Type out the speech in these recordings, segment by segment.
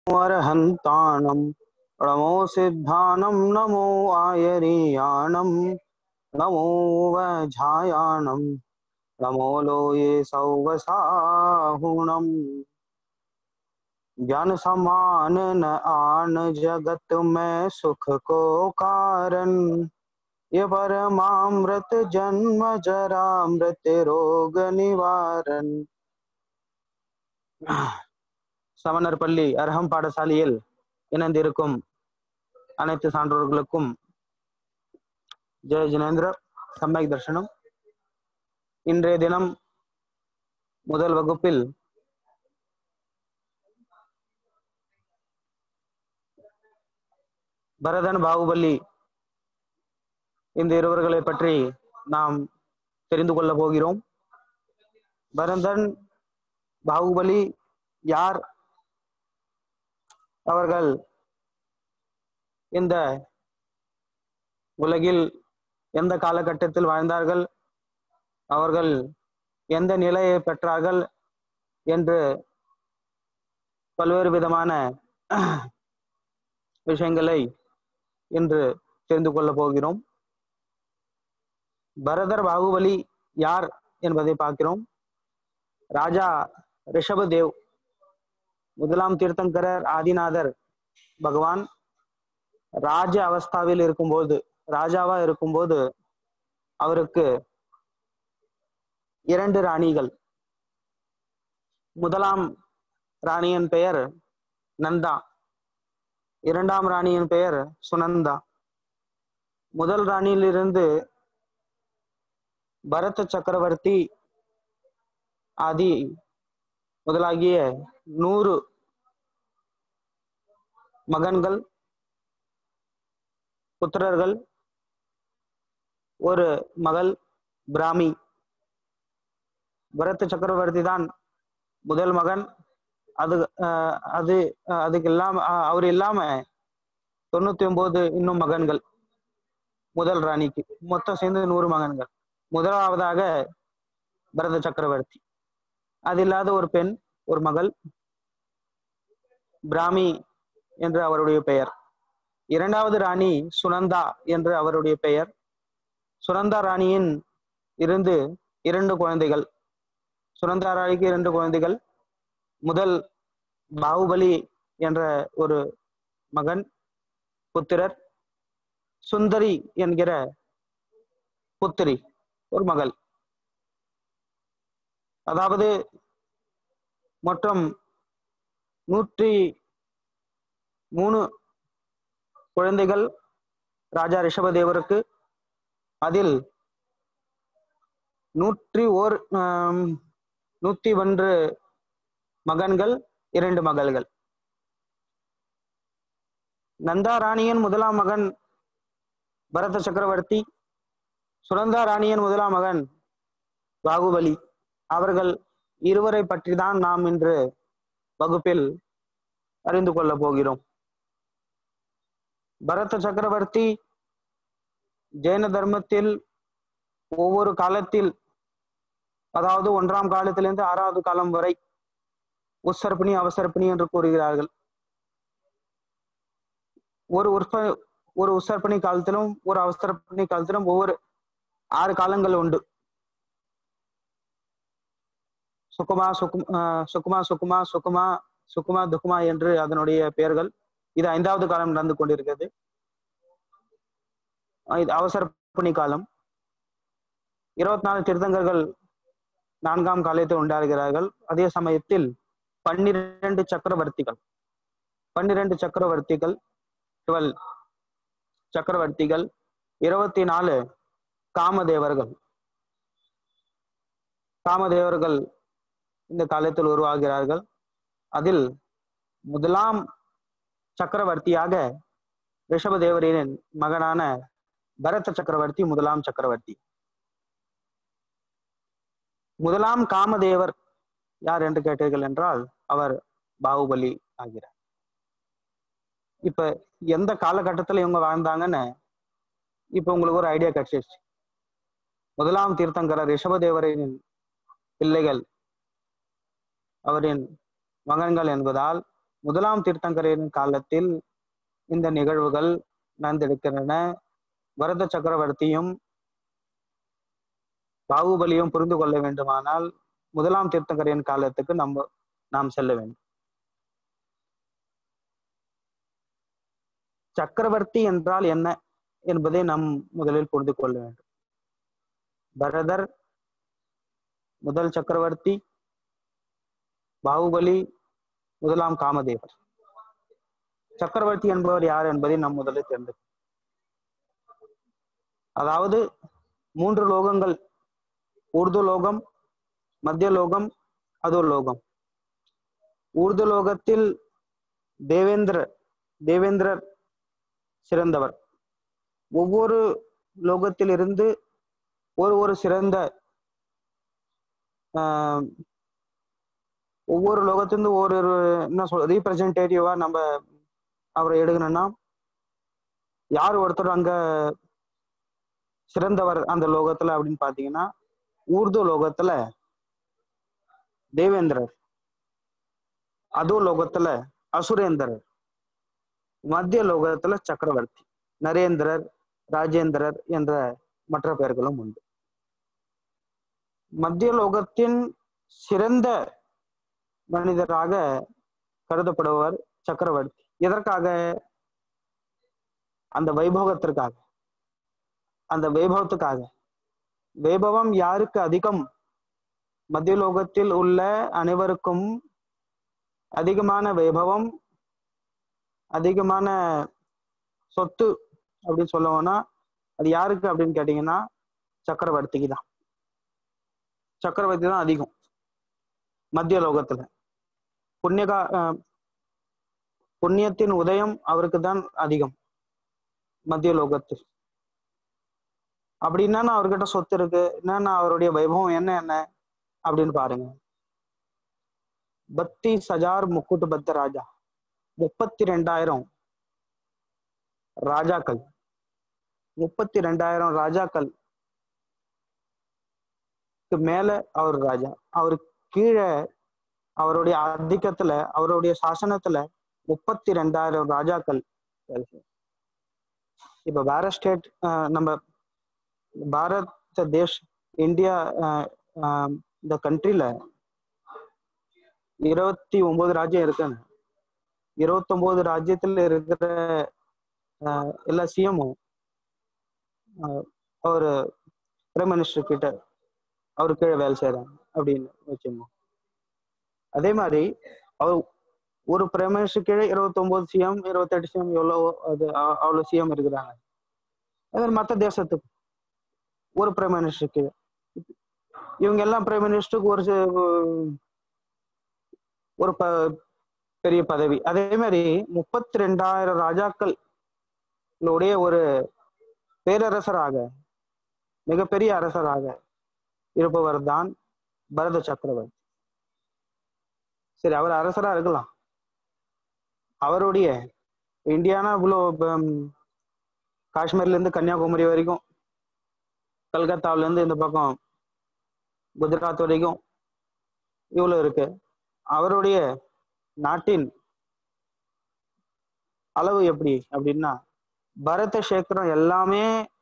अर्हन्ताणं नमो सिद्धानं नमो आयरीयाणं नमो वझायाणं नमो लोये सौवसाहुणम् ज्ञान समान न आन जगत में सुख को कारण ये परमामृत जन्म जरा मृत रोग நிவாரன் சமணர் பள்ளி அர்ஹம் பாடசாலையில் இணைந்திருக்கும் அனைத்து சான்றோர்களுக்கும் ஜெய ஜினேந்திர சம்மக் தர்ஷனம் இன்றைய தினம் முதல் வகுப்பில் பரதன் பாகுபலி இந்த இருவர்களை பற்றி நாம் தெரிந்து கொள்ள போகிறோம் பரதன் பாகுபலி யார் அவர்கள் இந்த உலகில் எந்த காலகட்டத்தில் வாழ்ந்தார்கள் அவர்கள் எந்த நிலையை பெற்றார்கள் என்று பல்வேறு விதமான விஷயங்களை இன்று தெரிந்து கொள்ள போகிறோம் பரதர் பாகுபலி யார் என்பதை பார்க்கிறோம் ராஜா ரிஷபதேவ் முதலாம் தீர்த்தங்கரர் ஆதிநாதர் பகவான் ராஜ அவஸ்தாவில் இருக்கும்போது ராஜாவா இருக்கும்போது அவருக்கு இரண்டு ராணிகள் முதலாம் ராணியின் பெயர் நந்தா இரண்டாம் ராணியின் பெயர் சுனந்தா முதல் ராணியிலிருந்து பரத சக்கரவர்த்தி ஆதி முதலாகிய நூறு மகன்கள் புத்திரர்கள் ஒரு மகள் பிராமி பரத சக்கரவர்த்தி தான் முதல் மகன் அது அது அதுக்கு இல்லாம அவர் இல்லாம தொண்ணூத்தி ஒன்பது இன்னும் மகன்கள் முதல் ராணிக்கு மொத்தம் சேர்ந்து நூறு மகன்கள் முதலாவதாக பரத சக்கரவர்த்தி அது இல்லாத ஒரு பெண் ஒரு மகள் பிராமி என்று அவருடைய பெயர் இரண்டாவது ராணி சுனந்தா என்று அவருடைய பெயர் சுனந்தா ராணியின் இருந்து இரண்டு குழந்தைகள் சுனந்தா ராணிக்கு இரண்டு குழந்தைகள் முதல் பாகுபலி என்ற ஒரு மகன் புத்திரர் சுந்தரி என்கிற புத்திரி ஒரு மகள் அதாவது மொத்தம் நூற்றி மூணு குழந்தைகள் ராஜா ரிஷபதேவருக்கு அதில் நூற்றி ஓர் நூத்தி ஒன்று மகன்கள் இரண்டு மகள்கள் நந்தா ராணியின் முதலாம் மகன் பரத சக்கரவர்த்தி சுனந்தா ராணியின் முதலாம் மகன் பாகுபலி அவர்கள் இருவரை பற்றி தான் நாம் இன்று வகுப்பில் அறிந்து கொள்ள போகிறோம் பரத சக்கரவர்த்தி ஜெயின தர்மத்தில் ஒவ்வொரு காலத்தில் அதாவது ஒன்றாம் காலத்திலிருந்து ஆறாவது காலம் வரை உசர்பிணி அவசர்பிணி என்று கூறுகிறார்கள் ஒரு உற்ப ஒரு உசர்பணி காலத்திலும் ஒரு அவசரப்பணி காலத்திலும் ஒவ்வொரு ஆறு காலங்கள் உண்டு சுகுமா சுகும் சுகுமா சுகுமா சுகுமா சுகுமா துக்குமா என்று அதனுடைய பெயர்கள் இது ஐந்தாவது காலம் நடந்து கொண்டிருக்கிறது இது அவசர பணி காலம் இருபத்தி நாலு தீர்த்தங்கர்கள் நான்காம் காலத்தில் உண்டாகிறார்கள் அதே சமயத்தில் பன்னிரண்டு சக்கரவர்த்திகள் பன்னிரண்டு சக்கரவர்த்திகள் டுவெல் சக்கரவர்த்திகள் இருபத்தி நாலு காமதேவர்கள் காமதேவர்கள் இந்த காலத்தில் உருவாகிறார்கள் அதில் முதலாம் சக்கரவர்த்தியாக ரிஷபதேவரின் மகனான பரத சக்கரவர்த்தி முதலாம் சக்கரவர்த்தி முதலாம் காமதேவர் யார் என்று கேட்டீர்கள் என்றால் அவர் பாகுபலி ஆகிறார் இப்ப எந்த காலகட்டத்துல இவங்க வாழ்ந்தாங்கன்னு இப்ப உங்களுக்கு ஒரு ஐடியா கிடைச்சிருச்சு முதலாம் தீர்த்தங்கரர் ரிஷபதேவரின் பிள்ளைகள் அவரின் மகன்கள் என்பதால் முதலாம் தீர்த்தங்கரையின் காலத்தில் இந்த நிகழ்வுகள் நடந்திருக்கின்றன பரத சக்கரவர்த்தியும் பாகுபலியும் புரிந்து கொள்ள வேண்டுமானால் முதலாம் தீர்த்தங்கரையின் காலத்துக்கு நம்ம நாம் செல்ல வேண்டும் சக்கரவர்த்தி என்றால் என்ன என்பதை நாம் முதலில் புரிந்து கொள்ள வேண்டும் பரதர் முதல் சக்கரவர்த்தி பாகுபலி முதலாம் காமதேவர் சக்கரவர்த்தி என்பவர் யார் என்பதை நாம் முதலில் தெரிந்து அதாவது மூன்று லோகங்கள் ஊர்து லோகம் மத்திய லோகம் அதோ லோகம் ஊர்து லோகத்தில் தேவேந்திர தேவேந்திரர் சிறந்தவர் ஒவ்வொரு லோகத்திலிருந்து ஒரு ஒரு சிறந்த ஆஹ், ஒவ்வொரு லோகத்திலிருந்து ஒரு ஒரு என்ன சொல் ரீப்ரசன்டேட்டிவா நம்ம அவரை எடுக்கணும்னா யார் ஒருத்தர் அங்க சிறந்தவர் அந்த லோகத்துல அப்படின்னு பாத்தீங்கன்னா ஊர்து லோகத்துல தேவேந்திரர் அதோ லோகத்துல அசுரேந்திரர் மத்திய லோகத்துல சக்கரவர்த்தி நரேந்திரர் ராஜேந்திரர் என்ற மற்ற பெயர்களும் உண்டு மத்திய லோகத்தின் சிறந்த மனிதராக கருதப்படுபவர் சக்கரவர்த்தி எதற்காக அந்த வைபவத்திற்காக அந்த வைபவத்துக்காக வைபவம் யாருக்கு அதிகம் மத்திய லோகத்தில் உள்ள அனைவருக்கும் அதிகமான வைபவம் அதிகமான சொத்து அப்படின்னு சொல்லுவோம்னா அது யாருக்கு அப்படின்னு கேட்டீங்கன்னா சக்கரவர்த்திக்கு தான் சக்கரவர்த்தி தான் அதிகம் மத்திய லோகத்துல புண்ணியகா அஹ், புண்ணியத்தின் உதயம் அவருக்கு தான் அதிகம் மத்திய லோகத்தில் அப்படின்னா அவர்கிட்ட சொத்து இருக்கு என்னன்னா அவருடைய வைபவம் என்ன என்ன அப்படின்னு பாருங்க பத்தீஸ் ஹஜார் முக்குட்டு பத்த ராஜா முப்பத்தி ரெண்டாயிரம் ராஜாக்கள் முப்பத்தி ரெண்டாயிரம் ராஜாக்கள் மேல அவர் ராஜா அவர் கீழே அவருடைய ஆதிக்கத்துல அவருடைய சாசனத்துல முப்பத்தி ரெண்டாயிரம் ராஜாக்கள் வேலை செய்றாங்க. இப்ப வேற ஸ்டேட் நம்ம Bharat Desh India ah, ah, இந்த கண்ட்ரில இருபத்தி ஒன்பது ராஜ்யம் இருக்காங்க இருபத்தொன்பது ராஜ்யத்துல இருக்கிற அஹ், எல்லா சிஎம்மும் ஒரு பிரைம் மினிஸ்டர் கிட்ட அவரு கீழே வேலை செய்யறாங்க அப்படின்னு வச்சுக்கோங்க அதே மாதிரி அவர் ஒரு பிரைம் மினிஸ்டர் கீழே இருபத்தொன்பது சிஎம் இருபத்தெட்டு சிஎம் எவ்வளோ அது அ- அவ்வளவு சிஎம் இருக்கிறாங்க அதே மாதிரி மற்ற தேசத்துக்கு ஒரு பிரைம் மினிஸ்டர் கீழே இவங்க எல்லாம் பிரைம் மினிஸ்டருக்கு ஒரு சி- ஒரு ப பெரிய பதவி அதே மாதிரி முப்பத்தி ரெண்டாயிரம் ராஜாக்கள் உடைய ஒரு பேரரசராக மிகப்பெரிய அரசராக இருப்பவர் தான் பரத சக்கரவர்த்தி சரி அவர் அரசரா இருக்கலாம் அவருடைய இந்தியானா இவ்வளோ ஹம், காஷ்மீர்ல இருந்து கன்னியாகுமரி வரைக்கும் கல்கத்தாவுல இருந்து இந்த பக்கம் குஜராத் வரைக்கும் இவ்வளவு இருக்கு அவருடைய நாட்டின் அளவு எப்படி அப்படின்னா பரத சேத்திரம் எல்லாமே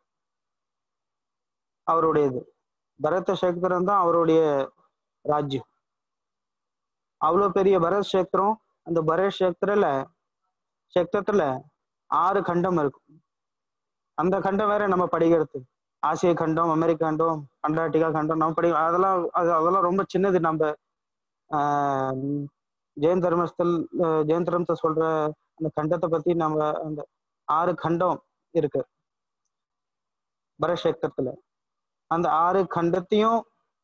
அவருடையது பரத சேத்திரம் தான் அவருடைய ராஜ்யம் அவ்வளவு பெரிய பரத் சேத்திரம் அந்த பரத் சேத்திரல சேத்திரத்துல ஆறு கண்டம் இருக்கும் அந்த கண்டம் வேற நம்ம படிக்கிறது ஆசிய கண்டம் அமெரிக்க கண்டம் அண்டார்டிகா கண்டம் நம்ம படி அதெல்லாம் அது அதெல்லாம் ரொம்ப சின்னது நம்ம ஆஹ் ஜெயின் தர்மஸ்தல் அஹ் ஜெயின் தர்மத்தை சொல்ற அந்த கண்டத்தை பத்தி நம்ம அந்த ஆறு கண்டம் இருக்கு பரஷேத்திரத்துல அந்த ஆறு கண்டத்தையும்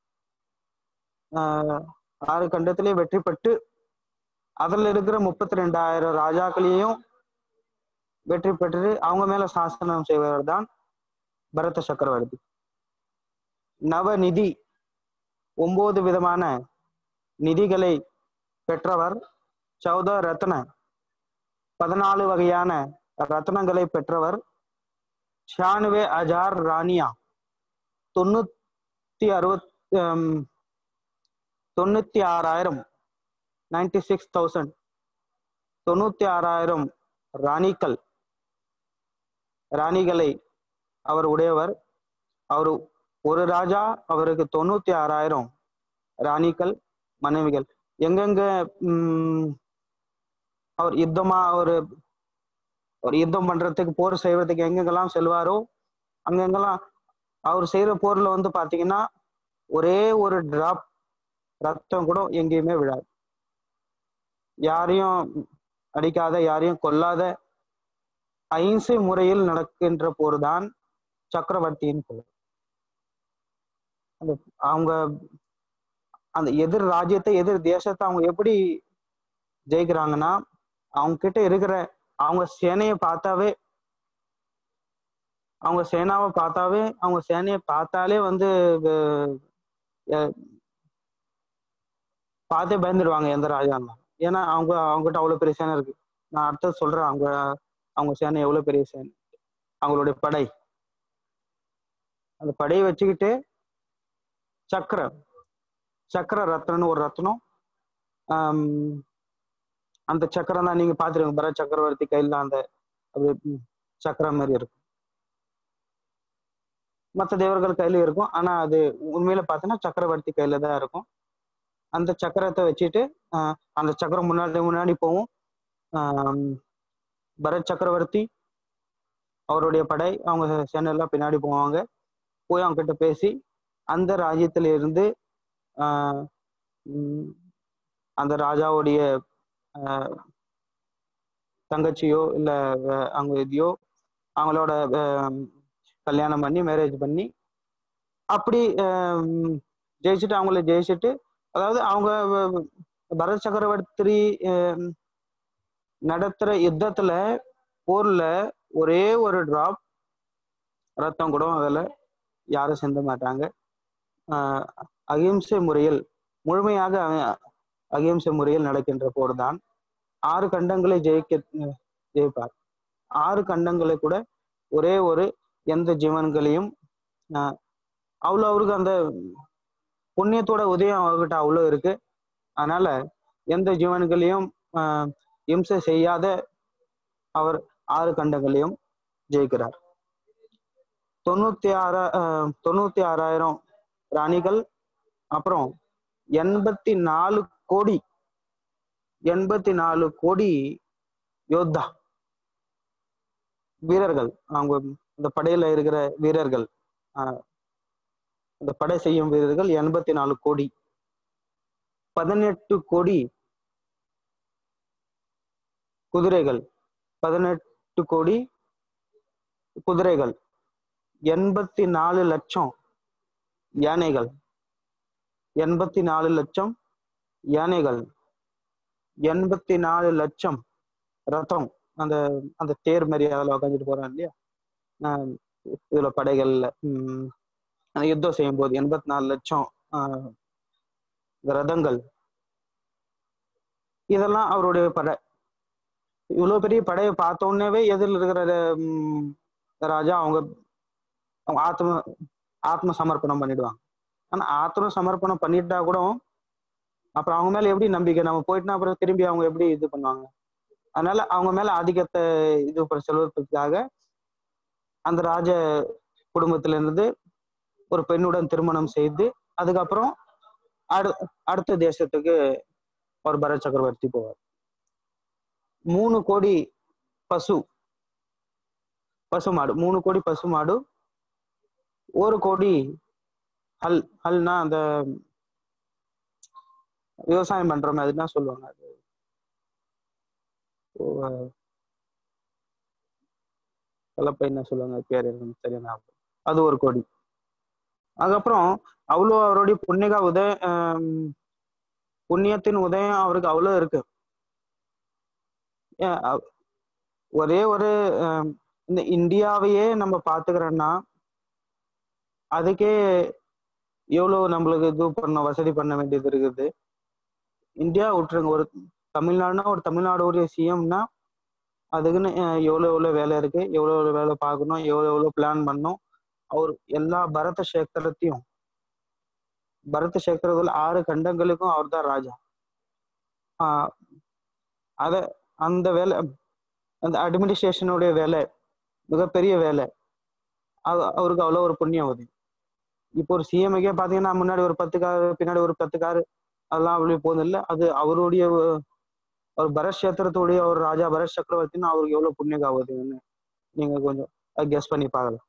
ஆஹ் ஆறு கண்டத்திலையும் வெற்றி பெற்று அதுல இருக்கிற முப்பத்தி ரெண்டாயிரம் ராஜாக்களையும் வெற்றி பெற்று அவங்க மேல சாசனம் செய்பவர் தான் பரத சக்கரவர்த்தி நவநிதி ஒன்பது விதமான நிதிகளை பெற்றவர் சௌத ரத்ன பதினாலு வகையான ரத்னங்களை பெற்றவர் ஷானுவே அஜார் ராணியா தொண்ணூத்தி அறுபத் ஹம், தொண்ணூத்தி ஆறாயிரம் நைன்டி சிக்ஸ் தௌசண்ட் தொண்ணூத்தி ஆறாயிரம் ராணிகள் ராணிகளை அவர் உடையவர் அவர் ஒரு ராஜா அவருக்கு தொண்ணூத்தி ஆறாயிரம் ராணிகள் மனைவிகள் எங்கெங்க உம் அவர் யுத்தமா ஒரு ஒரு யுத்தம் பண்றதுக்கு போர் செய்வதற்கு எங்கெங்கெல்லாம் செல்வாரோ அங்கெங்கெல்லாம் அவர் செய்யற போர்ல வந்து பாத்தீங்கன்னா ஒரே ஒரு டிராப் ரத்தம் கூட எங்கேயுமே விழாது யாரையும் அடிக்காத யாரையும் கொல்லாத அಹಿಂಸை முறையில் நடக்கின்ற போர்தான் சக்கரவர்த்தியின் போர் அந்த அவங்க அந்த எதிர் ராஜ்யத்தை எதிர் தேசத்தை அவங்க எப்படி ஜெயிக்கிறாங்கன்னா அவங்க கிட்ட இருக்கிற அவங்க சேனையை பார்த்தாவே அவங்க சேனாவை பார்த்தாவே அவங்க சேனையை பார்த்தாலே வந்து அஹ், அஹ், பார்த்தே பயந்துடுவாங்க எந்த ராஜா இருந்தாலும் ஏன்னா அவங்க அவங்ககிட்ட அவ்வளவு பெரிய சேனை இருக்கு நான் அடுத்தது சொல்றேன் அவங்க அவங்க சேனை எவ்வளவு பெரிய சேனை அவங்களுடைய படை அந்த படையை வச்சுக்கிட்டு சக்கரம் சக்கர ரத்னம்னு ஒரு ரத்னம் ஆம், அந்த சக்கரம் தான் நீங்க பாத்துருங்க பரத் சக்கரவர்த்தி கையில அந்த அப்படியே ம், சக்கரம் மாதிரி இருக்கும் மற்ற தேவர்கள் கையில இருக்கும் ஆனா அது உண்மையில பார்த்தோன்னா சக்கரவர்த்தி கையில தான் இருக்கும் அந்த சக்கரத்தை வச்சுட்டு ஆஹ், அந்த சக்கரம் முன்னாடி முன்னாடி போகும் ஆம், பரத் சக்கரவர்த்தி அவருடைய படை அவங்க சேனை எல்லாம் பின்னாடி போவாங்க போய் அவங்க கிட்ட பேசி அந்த ராஜ்யத்துல இருந்து ஆஹ், உம், அந்த ராஜாவுடைய ஆஹ், தங்கச்சியோ இல்ல வே- அவங்க இதையோ அவங்களோட ஆஹ், கல்யாணம் பண்ணி மேரேஜ் பண்ணி அப்படி ஆஹ், ஜெயிச்சுட்டு அவங்கள ஜெயிச்சுட்டு அதாவது அவங்க வ- வ- பரத் சக்கரவர்த்தி ஆஹ், நடத்துற யுத்தத்துல போர்ல ஒரே ஒரு டிராப் ரத்தம் கூட அதுல யாரும் சிந்த மாட்டாங்க ஆஹ், அகிம்சை முறையில் முழுமையாக அ- அகிம்சை முறையில் நடக்கின்ற போர் தான் ஆறு கண்டங்களை ஜெயிக்க ஜெயிப்பார் ஆறு கண்டங்களை கூட ஒரே ஒரு எந்த ஜீவன்களையும் ஆஹ், அவ்வளோ அவருக்கு அந்த புண்ணியத்தோட உதயம் அவர்கிட்ட அவ்வளோ இருக்கு அதனால எந்த ஜீவன்களையும் ஆஹ், இம்சை செய்யாத அவர் ஆறு கண்டங்களையும் ஜெயிக்கிறார் தொண்ணூத்தி ஆறா ஆஹ், தொண்ணூத்தி ஆறாயிரம் ராணிகள் அப்புறம் எண்பத்தி நாலு கோடி எண்பத்தி நாலு கோடி யோத்தா வீரர்கள் அவங்க இந்த படையில இருக்கிற வீரர்கள் ஆஹ், இந்த படை செய்யும் வீரர்கள் எண்பத்தி நாலு கோடி பதினெட்டு கோடி குதிரைகள் பதினெட்டு கோடி குதிரைகள் எண்பத்தி நாலு லட்சம் யானைகள் எண்பத்தி நாலு லட்சம் யானைகள் எண்பத்தி நாலு லட்சம் ரதம் அந்த அந்த தேர் மாதிரி அதில் உக்காந்துட்டு போறான் இல்லையா ஆஹ் இதுல படைகள்ல உம் அந்த யுத்தம் செய்யும் போது எண்பத்தி நாலு லட்சம் ஆஹ் ரதங்கள் இதெல்லாம் அவருடைய படை இவ்வளவு பெரிய படையை பார்த்த உடனேவே எதிரில் இருக்கிற உம், ராஜா அவங்க அவங்க ஆத்ம ஆத்ம சமர்ப்பணம் பண்ணிடுவாங்க ஆனா ஆத்ம சமர்ப்பணம் பண்ணிட்டா கூட அப்புறம் அவங்க மேல எப்படி நம்பிக்கை நம்ம போயிட்டுனா அப்புறம் திரும்பி அவங்க எப்படி இது பண்ணுவாங்க அதனால அவங்க மேல ஆதிக்கத்தை இது பண்ண செலுத்துறதுக்காக அந்த ராஜ குடும்பத்துல இருந்து ஒரு பெண்ணுடன் திருமணம் செய்து அதுக்கப்புறம் அடு அடுத்த தேசத்துக்கு ஒரு பரத் சக்கரவர்த்தி போவார் மூணு கோடி பசு பசு மாடு மூணு கோடி பசு மாடு ஒரு கோடி ஹல் ஹல்னா அந்த விவசாயம் பண்றோமே அது என்ன சொல்லுவாங்க அது ஓ, அஹ், கலப்பை என்ன சொல்லுவாங்க அது பேர் எனக்கு சரியா ஞாபகம். அது ஒரு கோடி அதுக்கப்புறம் அவ்வளோ அவருடைய புண்ணியக உதய ஆம், புண்ணியத்தின் உதயம் அவருக்கு அவ்வளோ இருக்கு ஏன், அவ்- ஒரே ஒரு ஆம், இந்த இந்தியாவையே நம்ம பாத்துக்கிறோம்னா அதுக்கே எவ்வளவு நம்மளுக்கு இது பண்ண வசதி பண்ண வேண்டியது இருக்குது இந்தியா விட்டுருங்க ஒரு தமிழ்நாடுனா ஒரு தமிழ்நாடு சிஎம்னா அதுக்குன்னு அஹ், எவ்வளவு எவ்வளவு வேலை இருக்கு எவ்வளவு எவ்வளவு வேலை பார்க்கணும் எவ்வளவு எவ்வளவு பிளான் பண்ணணும் அவர் எல்லா பரத சேத்திரத்தையும் பரத சேத்திரத்துல ஆறு கண்டங்களுக்கும் அவர் தான் ராஜா ஆஹ் அத அந்த வேலை அந்த அட்மினிஸ்ட்ரேஷனுடைய வேலை மிகப்பெரிய வேலை அவ- அவருக்கு அவ்வளோ ஒரு புண்ணியம் வருது இப்போ ஒரு சிஎம்கே பார்த்தீங்கன்னா முன்னாடி ஒரு பத்து காரு பின்னாடி ஒரு பத்து காரு அதெல்லாம் அப்படி போதும் இல்லை அது அவருடைய ஒ- ஒரு பரத் கஷேத்திரத்துடைய ஒரு ராஜா பரத் சக்கரவர்த்தின்னு அவருக்கு எவ்வளவு புண்ணியம் ஆகுதுன்னு நீங்க கொஞ்சம் கெஸ் பண்ணி பார்க்கலாம்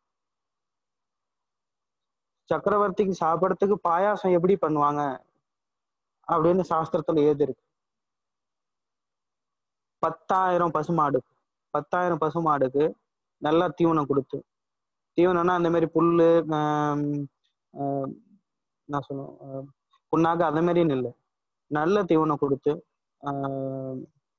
சக்கரவர்த்திக்கு சாப்பிடறதுக்கு பாயாசம் எப்படி பண்ணுவாங்க அப்படின்னு சாஸ்திரத்துல ஏது இருக்கு பத்தாயிரம் பசுமாடு பத்தாயிரம் பசுமாடுக்கு நல்லா தீவனம் கொடுத்து தீவனம்னா அந்த மாதிரி புல்லு ஆம், ஆம், என்ன சொல்லுவோம் ஆம், புண்ணாக்கு அந்த மாதிரின்னு இல்லை நல்ல தீவனம் கொடுத்து ஆம்,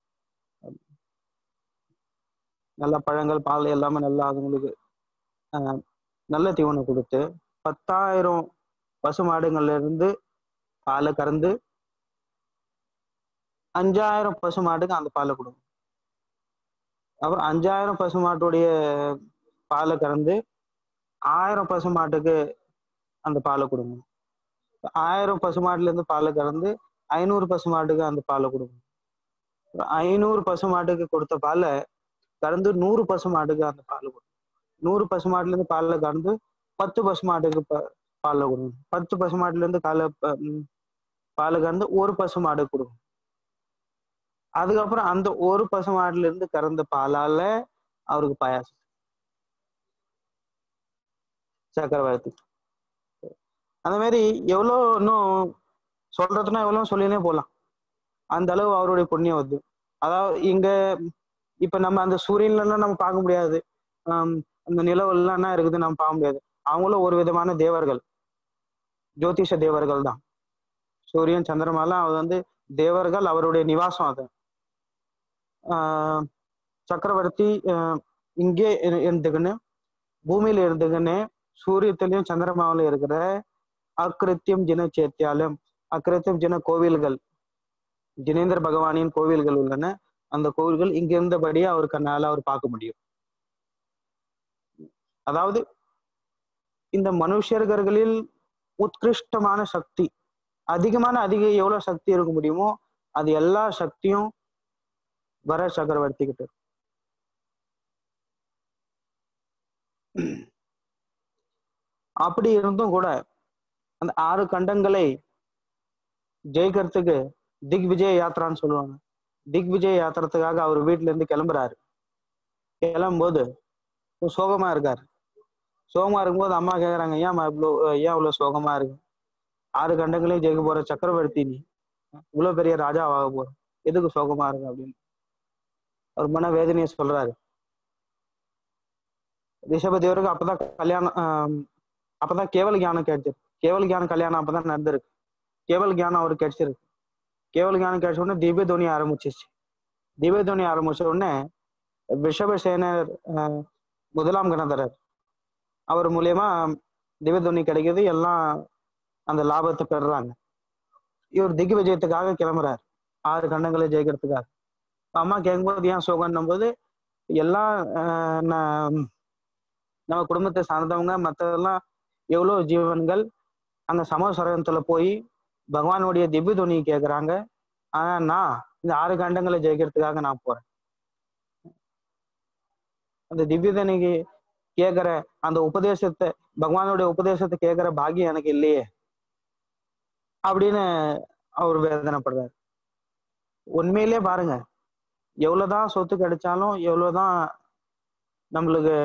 நல்ல பழங்கள் பால் எல்லாமே நல்லா அதுங்களுக்கு ஆஹ், நல்ல தீவனம் கொடுத்து பத்தாயிரம் பசுமாடுங்கள்ல இருந்து பாலை கறந்து அஞ்சாயிரம் பசுமாட்டுக்கு அந்த பாலை கொடுக்கும் அப்புறம் அஞ்சாயிரம் பசுமாட்டுடைய பாலை கறந்து ஆயிரம் பசுமாட்டுக்கு அந்த பாலை கொடுங்க ஆயிரம் பசுமாட்டுல இருந்து பாலை கறந்து ஐநூறு பசுமாட்டுக்கு அந்த பாலை கொடுக்கும் ஐநூறு பசுமாட்டுக்கு கொடுத்த பாலை கறந்து நூறு பசுமாட்டுக்கு அந்த பாலை கொடுக்கும் நூறு பசுமாட்டுல இருந்து பாலை கறந்து பத்து பசுமாட்டுக்கு ப- பாலை கொடுக்கும் பத்து பசுமாட்டுல இருந்து காலை ப- ம், பாலை கறந்து ஒரு பசுமாடு கொடுக்கும் அதுக்கப்புறம் அந்த ஒரு பசுமாட்டுல இருந்து கறந்த பாலால அவருக்கு பாயாசம் சக்கரவர்த்தி அந்த மாதிரி எவ்வளோ இன்னும் சொல்றதுன்னா எவ்வளோ சொல்லினே போகலாம் அந்த அளவு அவருடைய புண்ணியம் வருது அதாவது இங்க இப்ப நம்ம அந்த சூரியன்ல எல்லாம் நம்ம பார்க்க முடியாது ஆம், அந்த நிலவெல்லாம் என்ன இருக்குது நம்ம பார்க்க முடியாது அவங்களும் ஒரு விதமான தேவர்கள் ஜோதிஷ தேவர்கள் தான் சூரியன் சந்திரமாலாம் அவர் வந்து தேவர்கள் அவருடைய நிவாசம் அது ஆஹ் சக்கரவர்த்தி ஆஹ் இங்கே இரு- இருந்துக்கின்னு பூமியில இருந்துக்கின்னு சூரியத்திலையும் சந்திரமாவில இருக்கிற அக்கிருத்தியம் ஜின சேத்தியாலம் அக்கிருத்தியம் ஜின கோவில்கள் ஜினேந்திர பகவானின் கோவில்கள் உள்ளன அந்த கோவில்கள் இங்க இருந்தபடியே அவர் கண்ணால அவர் பார்க்க முடியும் அதாவது இந்த மனுஷர்களில் உத்கிருஷ்டமான சக்தி அதிகமான அதிக எவ்வளவு சக்தி இருக்க முடியுமோ அது எல்லா சக்தியும் வர சக்கரவர்த்தி கிட்ட இருக்கு. அப்படி இருந்தும் கூட அந்த ஆறு கண்டங்களை ஜெயிக்கிறதுக்கு திக் விஜய யாத்திரான்னு சொல்லுவாங்க திக் விஜய யாத்திரத்துக்காக அவர் வீட்டுல இருந்து கிளம்புறாரு கிளம்பும்போது ஒரு சோகமா இருக்காரு சோகமா இருக்கும்போது அம்மா கேக்குறாங்க ஏன் இவ்வளோ ஏன் இவ்வளவு சோகமா இருக்கு ஆறு கண்டங்களையும் ஜெயிக்க போற சக்கரவர்த்தி நீ இவ்வளவு பெரிய ராஜா ஆக போற எதுக்கு சோகமா இருக்கு அப்படின்னு அவர் மன வேதனையை சொல்றாரு ரிஷபதேவருக்கு அப்பதான் கல்யாணம் ஆஹ் அப்பதான் கேவல ஞானம் கிடைச்சிருக்கு கேவல ஞானம் கல்யாணம் அப்பதான் நடந்திருக்கு கேவல் ஞானம் அவருக்கு கிடைச்சிருக்கு கேவல் ஞானம் கிடைச்ச உடனே திவ்ய துவனி ஆரம்பிச்சிச்சு திவ்ய துவனி ஆரம்பிச்ச உடனே ரிஷபசேனர் ஆஹ் முதலாம் கணதரர் அவர் மூலியமா திவ்ய துவனி கிடைக்குது எல்லாம் அந்த லாபத்தை பெறுறாங்க இவர் திக் விஜயத்துக்காக கிளம்புறாரு ஆறு கண்டங்களை ஜெயிக்கிறதுக்காக அம்மா கேட்கும்போது ஏன் சோகன்னும் போது எல்லாம் ஆஹ் ந- நம்ம குடும்பத்தை சார்ந்தவங்க மற்றதெல்லாம் எவ்வளோ ஜீவன்கள் அந்த சமஸ்வரத்துல போய் பகவானுடைய திவ்ய துணி கேட்குறாங்க ஆனா நான் இந்த ஆறு கண்டங்களை ஜெயிக்கிறதுக்காக நான் போறேன் அந்த திவ்ய துணிக்கு கேட்கிற அந்த உபதேசத்தை பகவானுடைய உபதேசத்தை கேட்கிற பாக்கியம் எனக்கு இல்லையே அப்படின்னு அவர் வேதனைப்படுறாரு உண்மையிலே பாருங்க எவ்வளவுதான் சொத்து கிடைச்சாலும் எவ்வளவுதான் நம்மளுக்கு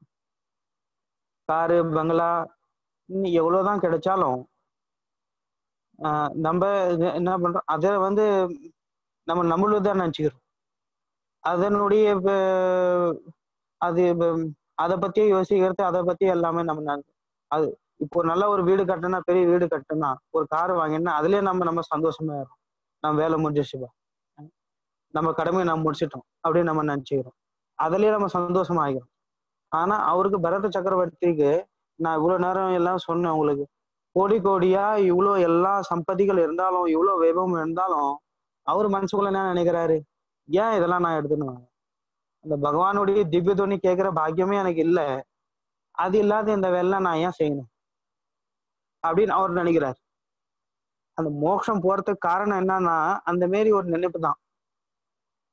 காரு பங்களா இன்னும் எவ்வளவுதான் கிடைச்சாலும் ஆஹ் நம்ம இது என்ன பண்றோம் அதை வந்து நம்ம நம்மளுதான் நினைச்சுக்கிறோம் அதனுடைய வ- அது வ- அதை பத்தியே யோசிக்கிறது அதை பத்தி எல்லாமே நம்ம நினை- அது இப்போ ஒரு நல்ல ஒரு வீடு கட்டினா பெரிய வீடு கட்டினா ஒரு கார் வாங்கினா அதுலயே நம்ம நம்ம சந்தோஷமா இருக்கும் நம்ம வேலை முடிஞ்சிச்சுப்பா நம்ம கடமையை நம்ம முடிச்சிட்டோம் அப்படின்னு நம்ம நினைச்சுக்கிறோம் அதுலயே நம்ம சந்தோஷமா ஆகிக்கிறோம் ஆனா அவருக்கு பரத சக்கரவர்த்திக்கு நான் இவ்வளவு நேரம் எல்லாம் சொன்னேன் உங்களுக்கு கோடி கோடியா இவ்வளோ எல்லா சம்பதிகள் இருந்தாலும் இவ்வளோ வைபவம் இருந்தாலும் அவர் மனசுக்குள்ள என்ன நினைக்கிறாரு ஏன் இதெல்லாம் நான் எடுத்துன்னு வரேன்? அந்த பகவானுடைய திவ்ய துணி கேட்கிற பாக்கியமே எனக்கு இல்ல அது இல்லாத இந்த வேலை நான் ஏன் செய்யணும் அப்படின்னு அவர் நினைக்கிறார் அந்த மோட்சம் போறதுக்கு காரணம் என்னன்னா அந்த மாரி ஒரு நினைப்பு தான்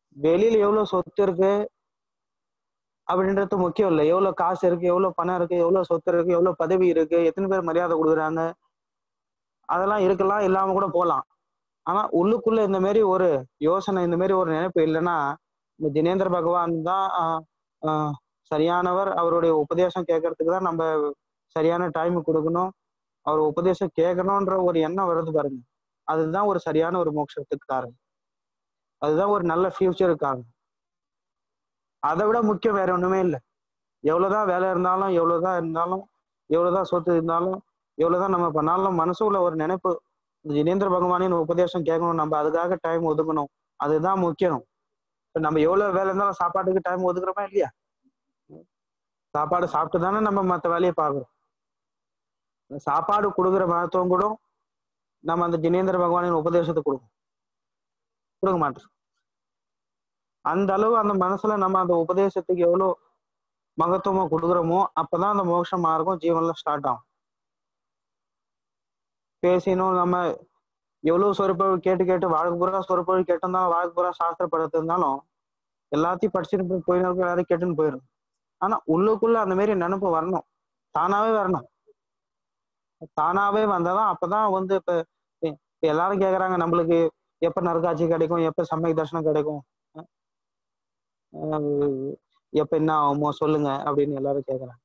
வெளியில எவ்வளவு சொத்து இருக்கு அப்படின்றது முக்கியம் இல்லை எவ்வளவு காசு இருக்கு எவ்வளவு பணம் இருக்கு எவ்வளவு சொத்து இருக்கு எவ்வளவு பதவி இருக்கு எத்தனை பேர் மரியாதை கொடுக்குறாங்க அதெல்லாம் இருக்கலாம் இல்லாம கூட போகலாம் ஆனா உள்ளுக்குள்ள இந்த மாதிரி ஒரு யோசனை இந்த மாதிரி ஒரு நினைப்பு இல்லைன்னா இந்த ஜினேந்திர பகவான் தான் ஆஹ், ஆஹ், சரியானவர் அவருடைய உபதேசம் கேட்கறதுக்கு தான் நம்ம சரியான டைம் கொடுக்கணும் அவர் உபதேசம் கேட்கணுன்ற ஒரு எண்ணம் வருது பாருங்க அதுதான் ஒரு சரியான ஒரு மோட்சத்துக்கு காரணம் அதுதான் ஒரு நல்ல ஃபியூச்சருக்கு காரணம் அதை விட முக்கியம் வேற ஒண்ணுமே இல்லை எவ்வளவுதான் வேலை இருந்தாலும் எவ்வளவுதான் இருந்தாலும் எவ்வளவுதான் சொத்து இருந்தாலும் எவ்வளவுதான் நம்ம பண்ணாலும் மனசுக்குள்ள ஒரு நினைப்பு இந்த ஜினேந்திர பகவானின் உபதேசம் கேட்கணும் நம்ம அதுக்காக டைம் ஒதுக்கணும் அதுதான் முக்கியம் இப்ப நம்ம எவ்வளவு வேலை இருந்தாலும் சாப்பாட்டுக்கு டைம் ஒதுக்குறோமா இல்லையா சாப்பாடு சாப்பிட்டு தானே நம்ம மற்ற வேலையை பார்க்குறோம் சாப்பாடு கொடுக்குற மகத்துவம் கூட நம்ம அந்த ஜினேந்திர பகவானின் உபதேசத்தை கொடுக்கும் கொடுக்க மாட்டோம் அந்த அளவு அந்த மனசுல நம்ம அந்த உபதேசத்துக்கு எவ்வளவு மகத்துவமா கொடுக்குறோமோ அப்பதான் அந்த மோட்ச மார்க்கம் ஜீவன்ல ஸ்டார்ட் ஆகும் பேசினோம் நம்ம எவ்வளவு சொற்பொழிவு கேட்டு கேட்டு வாழ்க்கை பூரா சொற்பொழிவு கேட்டிருந்தாலும் வாழ்க்கை பூரா சாஸ்திர படத்து இருந்தாலும் எல்லாத்தையும் படிச்சுட்டு போய் போயின்னு எல்லாரும் கேட்டுன்னு போயிடும் ஆனா உள்ளுக்குள்ள அந்த மாதிரி நினைப்பு வரணும் தானாவே வரணும் தானாவே வந்தாதான் அப்பதான் வந்து இப்ப இப்ப எல்லாரும் கேக்குறாங்க நம்மளுக்கு எப்ப நரகாட்சி கிடைக்கும் எப்ப சமய தர்சனம் கிடைக்கும் அஹ் எப்ப என்ன ஆகுமோ சொல்லுங்க அப்படின்னு எல்லாரும் கேக்குறாங்க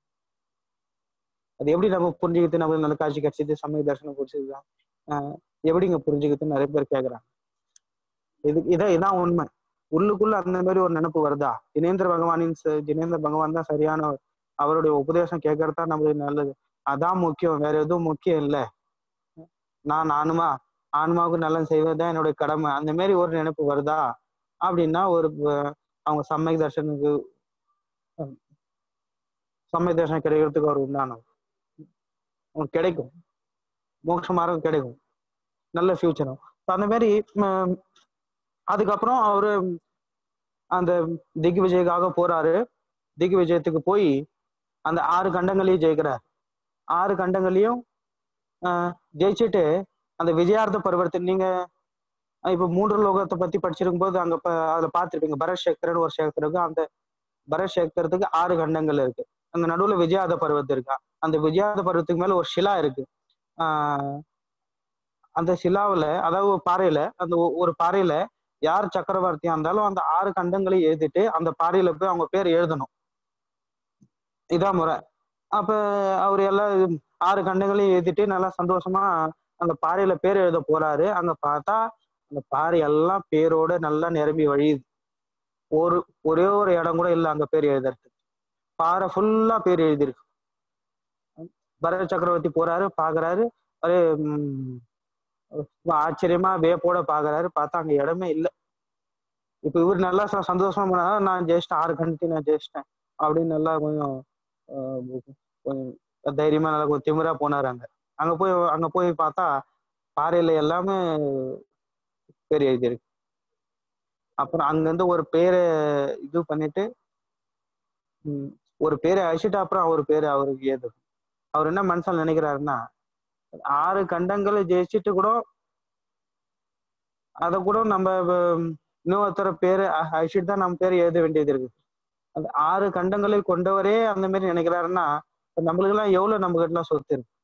அது எப்படி நம்ம புரிஞ்சுக்கிட்டு நம்ம நரகாட்சி கிடைச்சது சமய தர்சனம் பிடிச்சதுதான் ஆஹ் எப்படிங்க புரிஞ்சுக்கிட்டு நிறைய பேர் கேக்குறாங்க இது இதான் இதான் உண்மை உள்ளுக்குள்ள அந்த மாதிரி ஒரு நினைப்பு வருதா ஜினேந்திர பகவானின் ச- ஜினேந்திர பகவான் தான் சரியானவர் அவருடைய உபதேசம் கேட்கறது தான் நம்மளுக்கு நல்லது அதான் முக்கியம் வேற எதுவும் முக்கியம் இல்லை நான் ஆன்மா ஆன்மாவுக்கு நல்லது செய்வதுதான் என்னுடைய கடமை அந்த மாதிரி ஒரு நினைப்பு வருதா அப்படின்னா ஒரு அஹ், அவங்க சமய தர்ஷனுக்கு அஹ், சமய தர்ஷனம் கிடைக்கிறதுக்கு அவர் உண்டானவர் அவங்களுக்கு கிடைக்கும் மோட்ச மார்க்கம் கிடைக்கும் நல்ல ஃபியூச்சரும் அந்த மாதிரி ம், அதுக்கப்புறம் அவரு அந்த திக் விஜய்க்காக போறாரு திக் விஜயத்துக்கு போய் அந்த ஆறு கண்டங்களையும் ஜெயிக்கிறார் ஆறு கண்டங்களையும் ஆஹ், ஜெயிச்சுட்டு அந்த விஜயார்த்த பருவத்தை நீங்க அஹ், இப்ப மூன்று லோகத்தை பத்தி படிச்சிருக்கும் போது அங்க ப- அதுல பார்த்திருப்பீங்க பரத் சேக்தர்னு ஒரு சேக்தர் இருக்கு அந்த பரத் சேக்தரத்துக்கு ஆறு கண்டங்கள் இருக்கு அந்த நடுவுல விஜயாத பருவத்து இருக்கா அந்த விஜயாத பருவத்துக்கு மேல ஒரு ஷிலா இருக்கு ஆஹ் அந்த சிலாவுல அதாவது ஒரு பாறையில அந்த ஒ- ஒரு பாறையில யார் சக்கரவர்த்தியா இருந்தாலும் அந்த ஆறு கண்டங்களையும் எழுதிட்டு அந்த பாறையில போய் அவங்க பேர் எழுதணும் இதான் முறை அப்ப அவர் எல்லாம் இது ஆறு கண்டங்களையும் எழுதிட்டு நல்லா சந்தோஷமா அந்த பாறையில பேர் எழுத போறாரு அங்க பார்த்தா அந்த பாறை எல்லாம் பேரோட நல்லா நிரம்பி வழியுது ஒரு ஒரே ஒரு இடம் கூட இல்லை அங்க பேர் எழுதுறதுக்கு பாறை ஃபுல்லா பேர் எழுதியிருக்கு பரத சக்கரவர்த்தி போறாரு பாக்குறாரு அரே உம், ஆச்சரியமா வேப்போட பாக்குறாரு பார்த்தா அங்க இடமே இல்லை இப்ப இவர் நல்லா ச- சந்தோஷமா போனா நான் ஜெயிச்சிட்டேன் ஆறு கண்டி நான் ஜெயிச்சிட்டேன் அப்படின்னு நல்லா கொஞ்சம் ஆஹ், கொஞ்சம் தைரியமா நல்லா கொஞ்சம் திமிரா போனாரு அங்க அங்க போய் அங்க போய் பார்த்தா பாறையில எல்லாமே பேர் எழுதியிருக்கு அப்புறம் அங்கிருந்து ஒரு பேரை இது பண்ணிட்டு உம், ஒரு பேரை அழிச்சிட்டு அப்புறம் அவர் பேரு அவருக்கு ஏது அவர் என்ன மனசுல நினைக்கிறாருன்னா ஆறு கண்டங்களை ஜெயிச்சுட்டு கூட அத கூட நம்ம ஹம், இன்னொருத்தர பேரு அ- அழிச்சிட்டு தான் நம்ம பேர் எழுத வேண்டியது இருக்கு அந்த ஆறு கண்டங்களை கொண்டவரே அந்த மாதிரி நினைக்கிறாருன்னா இப்ப நம்மளுக்கு எல்லாம் எவ்வளவு நம்ம கிட்ட எல்லாம் சொத்து இருக்கு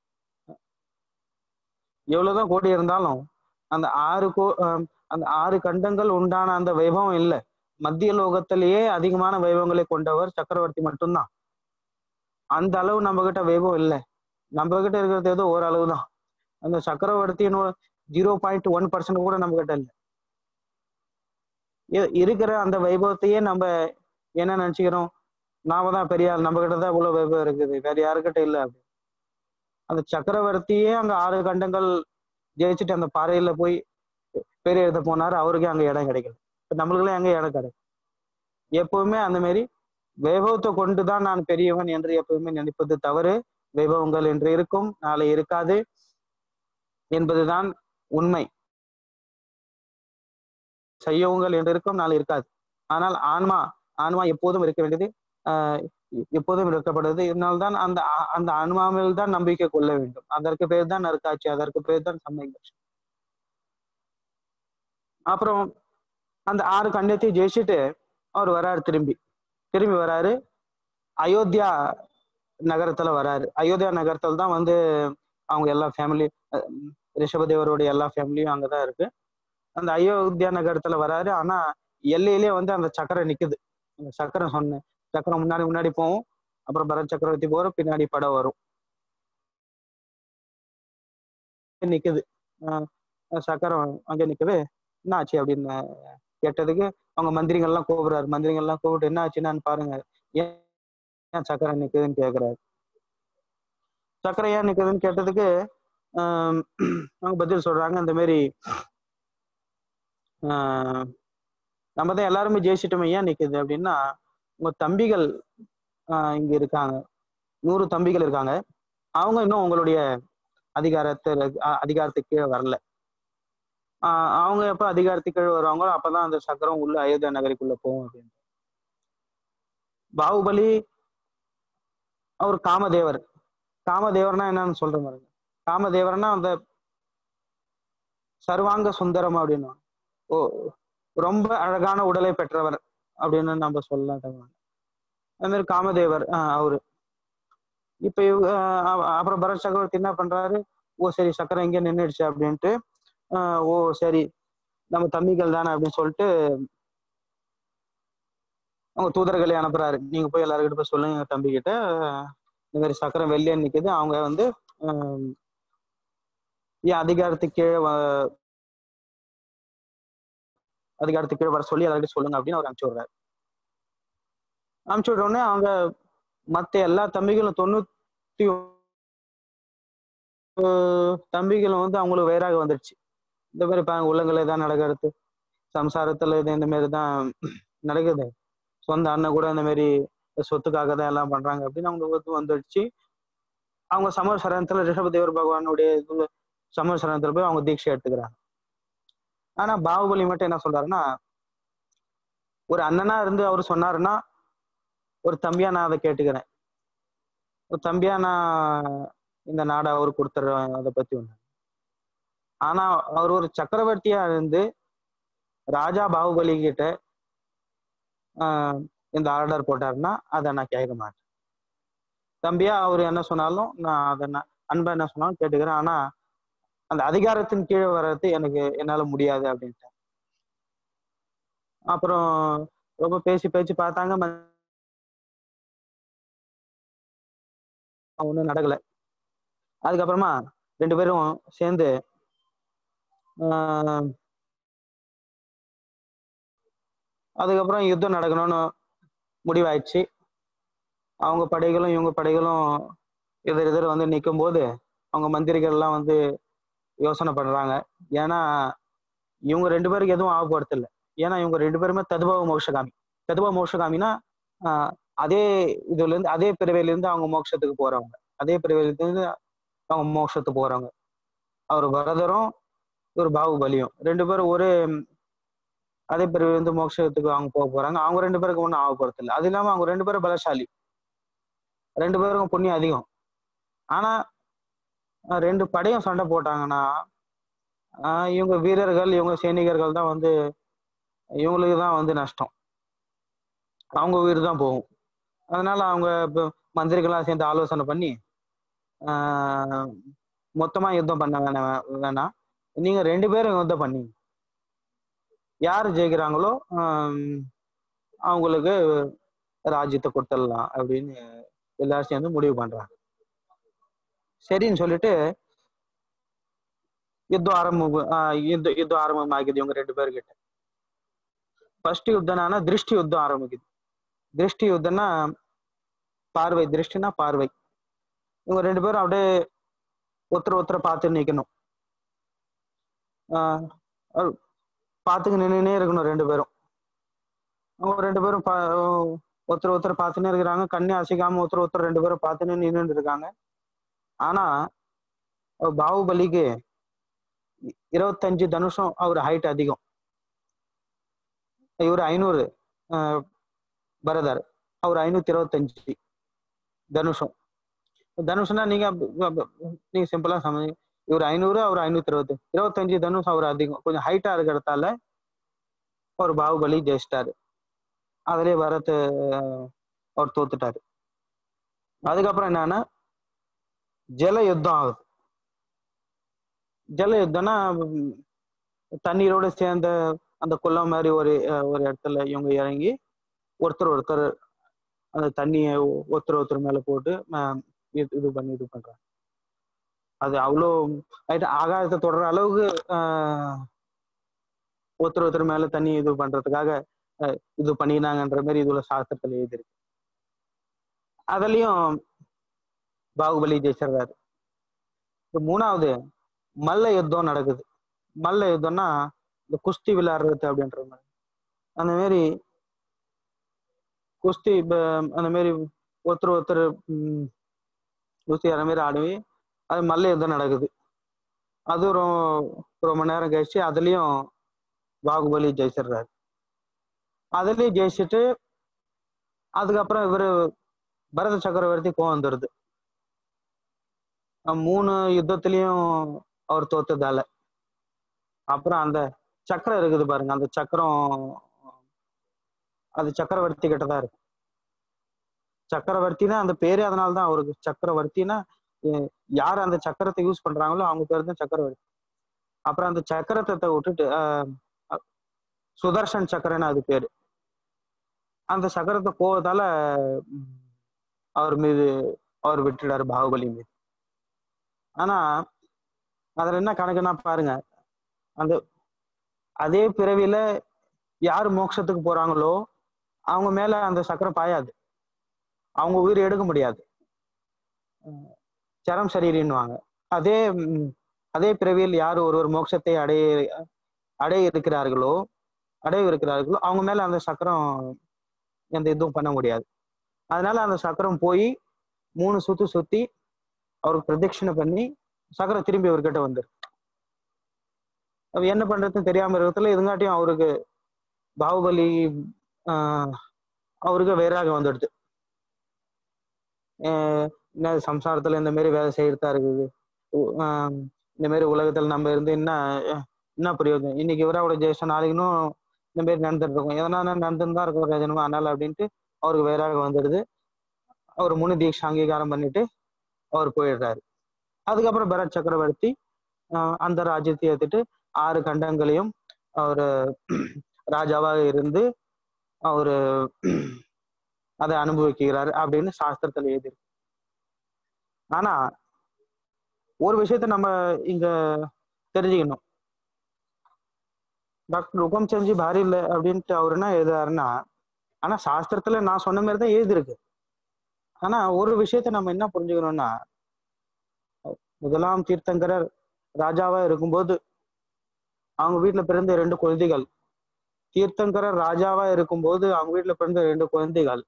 எவ்வளவுதான் கோடி இருந்தாலும் அந்த ஆறு கோ ஹம், அந்த ஆறு கண்டங்கள் உண்டான அந்த வைபவம் இல்லை மத்திய லோகத்திலேயே அதிகமான வைபவங்களை கொண்டவர் சக்கரவர்த்தி மட்டும்தான் அந்த அளவு நம்ம கிட்ட வைபவம் இல்லை நம்ம கிட்ட இருக்கிறது ஏதோ ஓரளவு தான் அந்த சக்கரவர்த்தியினோட ஜீரோ பாயிண்ட் ஒன் பர்சன்ட் கூட நம்ம கிட்ட இல்லை இ- இருக்கிற அந்த வைபவத்தையே நம்ம என்ன நினைச்சுக்கிறோம் நாம தான் பெரிய ஆள் நம்ம கிட்ட தான் இவ்வளவு வைபவம் இருக்குது வேற யாருக்கிட்ட இல்லை அப்படி அந்த சக்கரவர்த்தியே அங்க ஆறு கண்டங்கள் ஜெயிச்சுட்டு அந்த பாறையில போய் பேர் எழுத போனாரு அவருக்கே அங்க இடம் கிடைக்கல இப்ப நம்மளுக்கெல்லாம் எங்க இடம் கிடைக்கும் எப்பவுமே அந்த மாதிரி வைபவத்தை கொண்டுதான் நான் பெரியவன் என்று எப்பவுமே நினைப்பது தவறு வைபவங்கள் என்று இருக்கும் நாளை இருக்காது என்பதுதான் உண்மை செய்யவுங்கள் என்று இருக்கும் நாளை இருக்காது ஆனால் ஆன்மா ஆன்மா எப்போதும் இருக்க வேண்டியது ஆஹ் எப்போதும் இருக்கப்படுவது இதனால்தான் அந்த ஆ- அந்த ஆன்மாவில் தான் நம்பிக்கை கொள்ள வேண்டும் அதற்கு பேர் தான் நற்காட்சி அதற்கு பேர் தான் சமய அப்புறம் அந்த ஆறு கண்ணியத்தையும் ஜெயிச்சுட்டு அவர் வராரு திரும்பி திரும்பி வராரு அயோத்தியா நகரத்துல வராரு அயோத்தியா நகரத்துல தான் வந்து அவங்க எல்லா ஃபேமிலி ரிஷபதேவருடைய எல்லா ஃபேமிலியும் அங்கதான் இருக்கு அந்த அயோத்தியா நகரத்துல வராரு ஆனா எல்லையிலே வந்து அந்த சக்கரம் நிக்குது அந்த சக்கரம் சொன்னேன் சக்கரம் முன்னாடி முன்னாடி போகும் அப்புறம் பரத் சக்கரவர்த்தி போறோம் பின்னாடி படம் வரும் நிக்குது ஆஹ் சக்கரம் அங்க நிக்குது என்ன ஆச்சு அப்படின்னு கேட்டதுக்கு அவங்க மந்திரிகள்லாம் கூப்பிடுறாரு மந்திரிகள்லாம் கூப்பிட்டு என்ன ஆச்சுன்னு பாருங்க ஏன் ஏன் சக்கரம் நிக்குதுன்னு கேக்குறாரு சக்கரம் ஏன் நிக்குதுன்னு கேட்டதுக்கு ஆஹ் அவங்க பதில் சொல்றாங்க இந்த மாதிரி ஆஹ் நம்ம தான் எல்லாருமே ஜெயிச்சிட்டோமே ஏன் நிக்குது அப்படின்னா உங்க தம்பிகள் ஆஹ் இங்க இருக்காங்க நூறு தம்பிகள் இருக்காங்க அவங்க இன்னும் உங்களுடைய அதிகாரத்தை அ- அதிகாரத்துக்கு கீழே வரல ஆஹ் அவங்க எப்ப அதிகாரத்துக்கு கீழே வருவாங்களோ அப்பதான் அந்த சக்கரம் உள்ள அயோத்தியா நகரிக்குள்ள போகும் அப்படின்னு பாகுபலி அவர் காமதேவர் காமதேவர்னா என்னன்னு சொல்றேன் பாருங்க காமதேவர்னா அந்த சர்வாங்க சுந்தரம் அப்படின்னா ஓ ரொம்ப அழகான உடலை பெற்றவர் அப்படின்னு நம்ம சொல்லலாம் தமிழ்ல. அது மாதிரி காமதேவர் ஆஹ் அவரு இப்ப இவ- ஆஹ் அ- அப்புறம் பரத் சக்கரவர்த்தி என்ன பண்றாரு ஓ சரி சக்கரம் எங்க நின்றுடுச்சு அப்படின்ட்டு ஆஹ் ஓ சரி நம்ம தம்பிகள் தானே அப்படின்னு சொல்லிட்டு அவங்க தூதர்களை அனுப்புறாரு நீங்க போய் எல்லாருக்கிட்ட போய் சொல்லுங்க எங்க தம்பி கிட்ட இந்த மாதிரி சக்கரம் வெளியே நிக்குது அவங்க வந்து ஆஹ் என் அதிகாரத்துக்கு கீழே வ- அதிகாரத்துக்கு கீழே வர சொல்லி எல்லார்கிட்ட சொல்லுங்க அப்படின்னு அவர் அனுப்பிச்சு விடுறாரு அனுப்பிச்சு விட்ட உடனே அவங்க மத்த எல்லா தம்பிகளும் தொண்ணூத்தி ஒ- தம்பிகளும் வந்து அவங்களுக்கு வயிறாக வந்துடுச்சு இந்த மாதிரி பாருங்க உள்ளங்களை தான் நடக்கிறது சம்சாரத்துல இது இந்த மாதிரி தான் நடக்குது சொந்த அண்ணன் கூட இந்த மாதிரி சொத்துக்காக தான் எல்லாம் பண்றாங்க அப்படின்னு அவங்க வந்து வந்துடுச்சு அவங்க சமர் சரணத்துல ரிஷபதேவர் பகவானுடைய இதுல சமர் சரணத்துல போய் அவங்க தீட்சை எடுத்துக்கிறாங்க ஆனா பாகுபலி மட்டும் என்ன சொல்றாருன்னா ஒரு அண்ணனா இருந்து அவர் சொன்னாருன்னா ஒரு தம்பியா நான் அதை கேட்டுக்கிறேன் ஒரு தம்பியா நான் இந்த நாடை அவர் கொடுத்துட்றேன் அதை பத்தி ஒண்ணு ஆனா அவர் ஒரு சக்கரவர்த்தியா இருந்து ராஜா பாகுபலி கிட்ட ஆஹ் இந்த ஆர்டர் போட்டாருன்னா அதை நான் கேட்க மாட்டேன் தம்பியா அவர் என்ன சொன்னாலும் நான் அதை நான் அன்பா என்ன சொன்னாலும் கேட்டுக்கிறேன் ஆனா அந்த அதிகாரத்தின் கீழே வர்றது எனக்கு என்னால முடியாது அப்படின்ட்டு அப்புறம் ரொம்ப பேசி பேசி பார்த்தாங்க ம- ஒண்ணும் நடக்கல அதுக்கப்புறமா ரெண்டு பேரும் சேர்ந்து ஆஹ் அதுக்கப்புறம் யுத்தம் நடக்கணும்னு முடிவாயிடுச்சு அவங்க படைகளும் இவங்க படைகளும் எதிர் எதிர் வந்து நிற்கும் போது அவங்க மந்திரிகள் எல்லாம் வந்து யோசனை பண்றாங்க ஏன்னா இவங்க ரெண்டு பேருக்கு எதுவும் ஆகப்படுத்த இல்லை ஏன்னா இவங்க ரெண்டு பேருமே ததுபாவ மோட்சகாமி ததுபாவ மோட்சகாமினா ஆஹ் அதே இதுல இருந்து அதே பிறவையில இருந்து அவங்க மோட்சத்துக்கு போறவங்க அதே பிறவையில இருந்து அவங்க மோட்சத்துக்கு போறவங்க அவர் பரதரும் ஒரு பாகுபலியும் ரெண்டு பேரும் ஒரே ம், அதே பிறவில இருந்து மோட்சத்துக்கு அவங்க போக போறாங்க அவங்க ரெண்டு பேருக்கு ஒன்றும் ஆகப்படுத்த இல்லை அது இல்லாம அவங்க ரெண்டு பேரும் பலசாலி ரெண்டு பேருக்கும் புண்ணியம் அதிகம் ஆனா அஹ் ரெண்டு படையும் சண்டை போட்டாங்கன்னா ஆஹ் இவங்க வீரர்கள் இவங்க சைனிகர்கள் தான் வந்து இவங்களுக்கு தான் வந்து நஷ்டம் அவங்க உயிர் தான் போகும் அதனால அவங்க இப்போ மந்திரிகள்லாம் சேர்ந்து ஆலோசனை பண்ணி ஆஹ் மொத்தமா யுத்தம் பண்ண வேணாம் வேணாம் நீங்க ரெண்டு பேரும் யுத்தம் பண்ணி யார் ஜெயிக்கிறாங்களோ ஆஹ் அவங்களுக்கு ராஜ்யத்தை கொடுத்துடலாம் அப்படின்னு எல்லாரும் சேர்ந்து முடிவு பண்றாங்க சரின்னு சொல்லிட்டு யுத்தம் ஆரம்பம் ஆஹ் யுத்தம் யுத்தம் ஆரம்பமாகுது இவங்க ரெண்டு பேர்கிட்ட ஃபர்ஸ்ட் யுத்தம்னா திருஷ்டி யுத்தம் ஆரம்பிக்குது திருஷ்டி யுத்தம்னா பார்வை திருஷ்டினா பார்வை இவங்க ரெண்டு பேரும் அப்படியே ஒருத்தர் ஒருத்தரை பார்த்து நிக்கணும் ஆஹ் அஹ் பார்த்துக்கு நின்றுனே இருக்கணும் ரெண்டு பேரும் அவங்க ரெண்டு பேரும் பா- ஒருத்தர் ஒருத்தர் பார்த்துன்னே இருக்கிறாங்க கண்ணே அசைக்காம ஒருத்தர் ஒருத்தர் ரெண்டு பேரும் பார்த்துன்னு நின்றுட்டு இருக்காங்க ஆனா அஹ் பாகுபலிக்கு இ- இருபத்தஞ்சு தனுஷம் அவர் ஹைட் அதிகம் இவர் ஐநூறு ஆஹ் பரதர் அவர் ஐநூத்தி இருபத்தஞ்சு தனுஷம் தனுஷ்னா நீங்க ப- ப- நீங்க சிம்பிளா சம இவர் ஐநூறு அவர் ஐநூத்தி இருபது இருபத்தஞ்சு தனுஷ் அவர் அதிகம் கொஞ்சம் ஹைட்டா இருக்கிறதால அவர் பாகுபலி ஜெயிச்சிட்டாரு அதுலயே பரத் அவர் தோத்துட்டாரு அதுக்கப்புறம் என்னன்னா ஜல யுத்தம் ஆகுது ஜல யுத்தம்னா உம், தண்ணீரோட சேர்ந்த அந்த குளம் மாதிரி ஒரு அஹ், ஒரு இடத்துல இவங்க இறங்கி ஒருத்தர் ஒருத்தர் அந்த தண்ணியை ஒருத்தர் ஒருத்தர் மேல போட்டு அஹ், இது இது பண்ணி இது பண்றாங்க அது அவ்வளோ right, ஆகாயத்தை தொடர அளவுக்கு ஆஹ், ஒருத்தர் ஒருத்தர் மேல தண்ணி இது பண்றதுக்காக அஹ், இது பண்ணினாங்கன்ற மாதிரி இதுல சாஸ்திரத்துல எழுதியிருக்கு அதுலயும் பாகுபலி ஜெயிச்சிடுறாரு இப்ப மூணாவது மல்ல யுத்தம் நடக்குது மல்ல யுத்தம்னா இந்த குஸ்தி விளையாடுறது அப்படின்ற மாதிரி அந்த மாதிரி குஸ்தி இப்ப அந்த மாதிரி ஒருத்தர் ஒருத்தர் ம், குஸ்தி அந்த மாதிரி ஆடுவி அது மல்ல யுத்தம் நடக்குது அது ரொம்ப ரொம்ப நேரம் கழிச்சு அதுலயும் பாகுபலி ஜெயிச்சிடுறாரு அதுலயும் ஜெயிச்சுட்டு அதுக்கப்புறம் இவரு பரத சக்கரவர்த்தி கோவம் வந்துடுது அஹ் மூணு யுத்தத்திலையும் அவர் தோத்ததால அப்புறம் அந்த சக்கரம் இருக்குது பாருங்க அந்த சக்கரம் அது சக்கரவர்த்தி கிட்ட தான் இருக்கு சக்கரவர்த்தினா அந்த பேரே அதனால தான் அவருக்கு சக்கரவர்த்தினா அஹ் யார் அந்த சக்கரத்தை யூஸ் பண்றாங்களோ அவங்க பேர் தான் சக்கரவர்த்தி அப்புறம் அந்த சக்கரத்தை விட்டுட்டு ஆஹ் அஹ் சுதர்ஷன் சக்கரன்னு அது பேரு அந்த சக்கரத்தை கோவத்தால உம், அவர் மீது அவர் விட்டுடாரு பாகுபலி மீது ஆனா அதுல என்ன கணக்குன்னா பாருங்க அந்த அதே பிறவியில யார் மோட்சத்துக்கு போறாங்களோ அவங்க மேல அந்த சக்கரம் பாயாது அவங்க உயிர் எடுக்க முடியாது அஹ் சரம் சரீரின்னுவாங்க அதே ம், அதே பிறவியில் யார் ஒருவர் மோட்சத்தை அடைய அடைய இருக்கிறார்களோ அடைய இருக்கிறார்களோ அவங்க மேல அந்த சக்கரம் எந்த இதுவும் பண்ண முடியாது அதனால அந்த சக்கரம் போய் மூணு சுத்து சுத்தி அவருக்கு பிரதட்சிணை பண்ணி சக்கரம் திரும்பி அவர்கிட்ட வந்துரு அவ என்ன பண்றதுன்னு தெரியாம இருக்கிறதுல இதுங்காட்டியும் அவருக்கு பாகுபலி ஆஹ் அவருக்கு வைராகம் வந்துடுது ஆஹ் என்ன சம்சாரத்துல இந்த மாதிரி வேலை செய்யறதா இருக்குது உ- ஆஹ் இந்த மாதிரி உலகத்துல நம்ம இருந்து என்ன என்ன பிரயோஜனம் இன்னைக்கு இவரோட ஜெயிச்சா நாளைக்குன்னும் இந்த மாதிரி நடந்துட்டு இருக்கும் எதனா நடந்துன்னு தான் இருக்கும் பிரயோஜனமா அதனால அப்படின்ட்டு அவருக்கு வைராகம் வந்துடுது அவர் முனி தீட்சை அங்கீகாரம் பண்ணிட்டு அவர் போயிடுறாரு அதுக்கப்புறம் பரத் சக்கரவர்த்தி ஆஹ் அந்த ராஜ்யத்தை ஏத்துட்டு ஆறு கண்டங்களையும் அவர் ராஜாவாக இருந்து அவரு அதை அனுபவிக்கிறாரு அப்படின்னு சாஸ்திரத்துல எழுதியிருக்கு ஆனா ஒரு விஷயத்த நம்ம இங்க தெரிஞ்சுக்கணும் டாக்டர் உகம் செஞ்சு பாரி இல்லை அப்படின்ட்டு அவர் என்ன எழுதுறாருன்னா ஆனா சாஸ்திரத்துல நான் சொன்ன மாதிரி தான் எழுதியிருக்கு ஆனா ஒரு விஷயத்த நம்ம என்ன புரிஞ்சுக்கணும்னா முதலாம் தீர்த்தங்கரர் ராஜாவா இருக்கும்போது அவங்க வீட்டுல பிறந்த ரெண்டு குழந்தைகள் தீர்த்தங்கரர் ராஜாவா இருக்கும்போது அவங்க வீட்டுல பிறந்த ரெண்டு குழந்தைகள்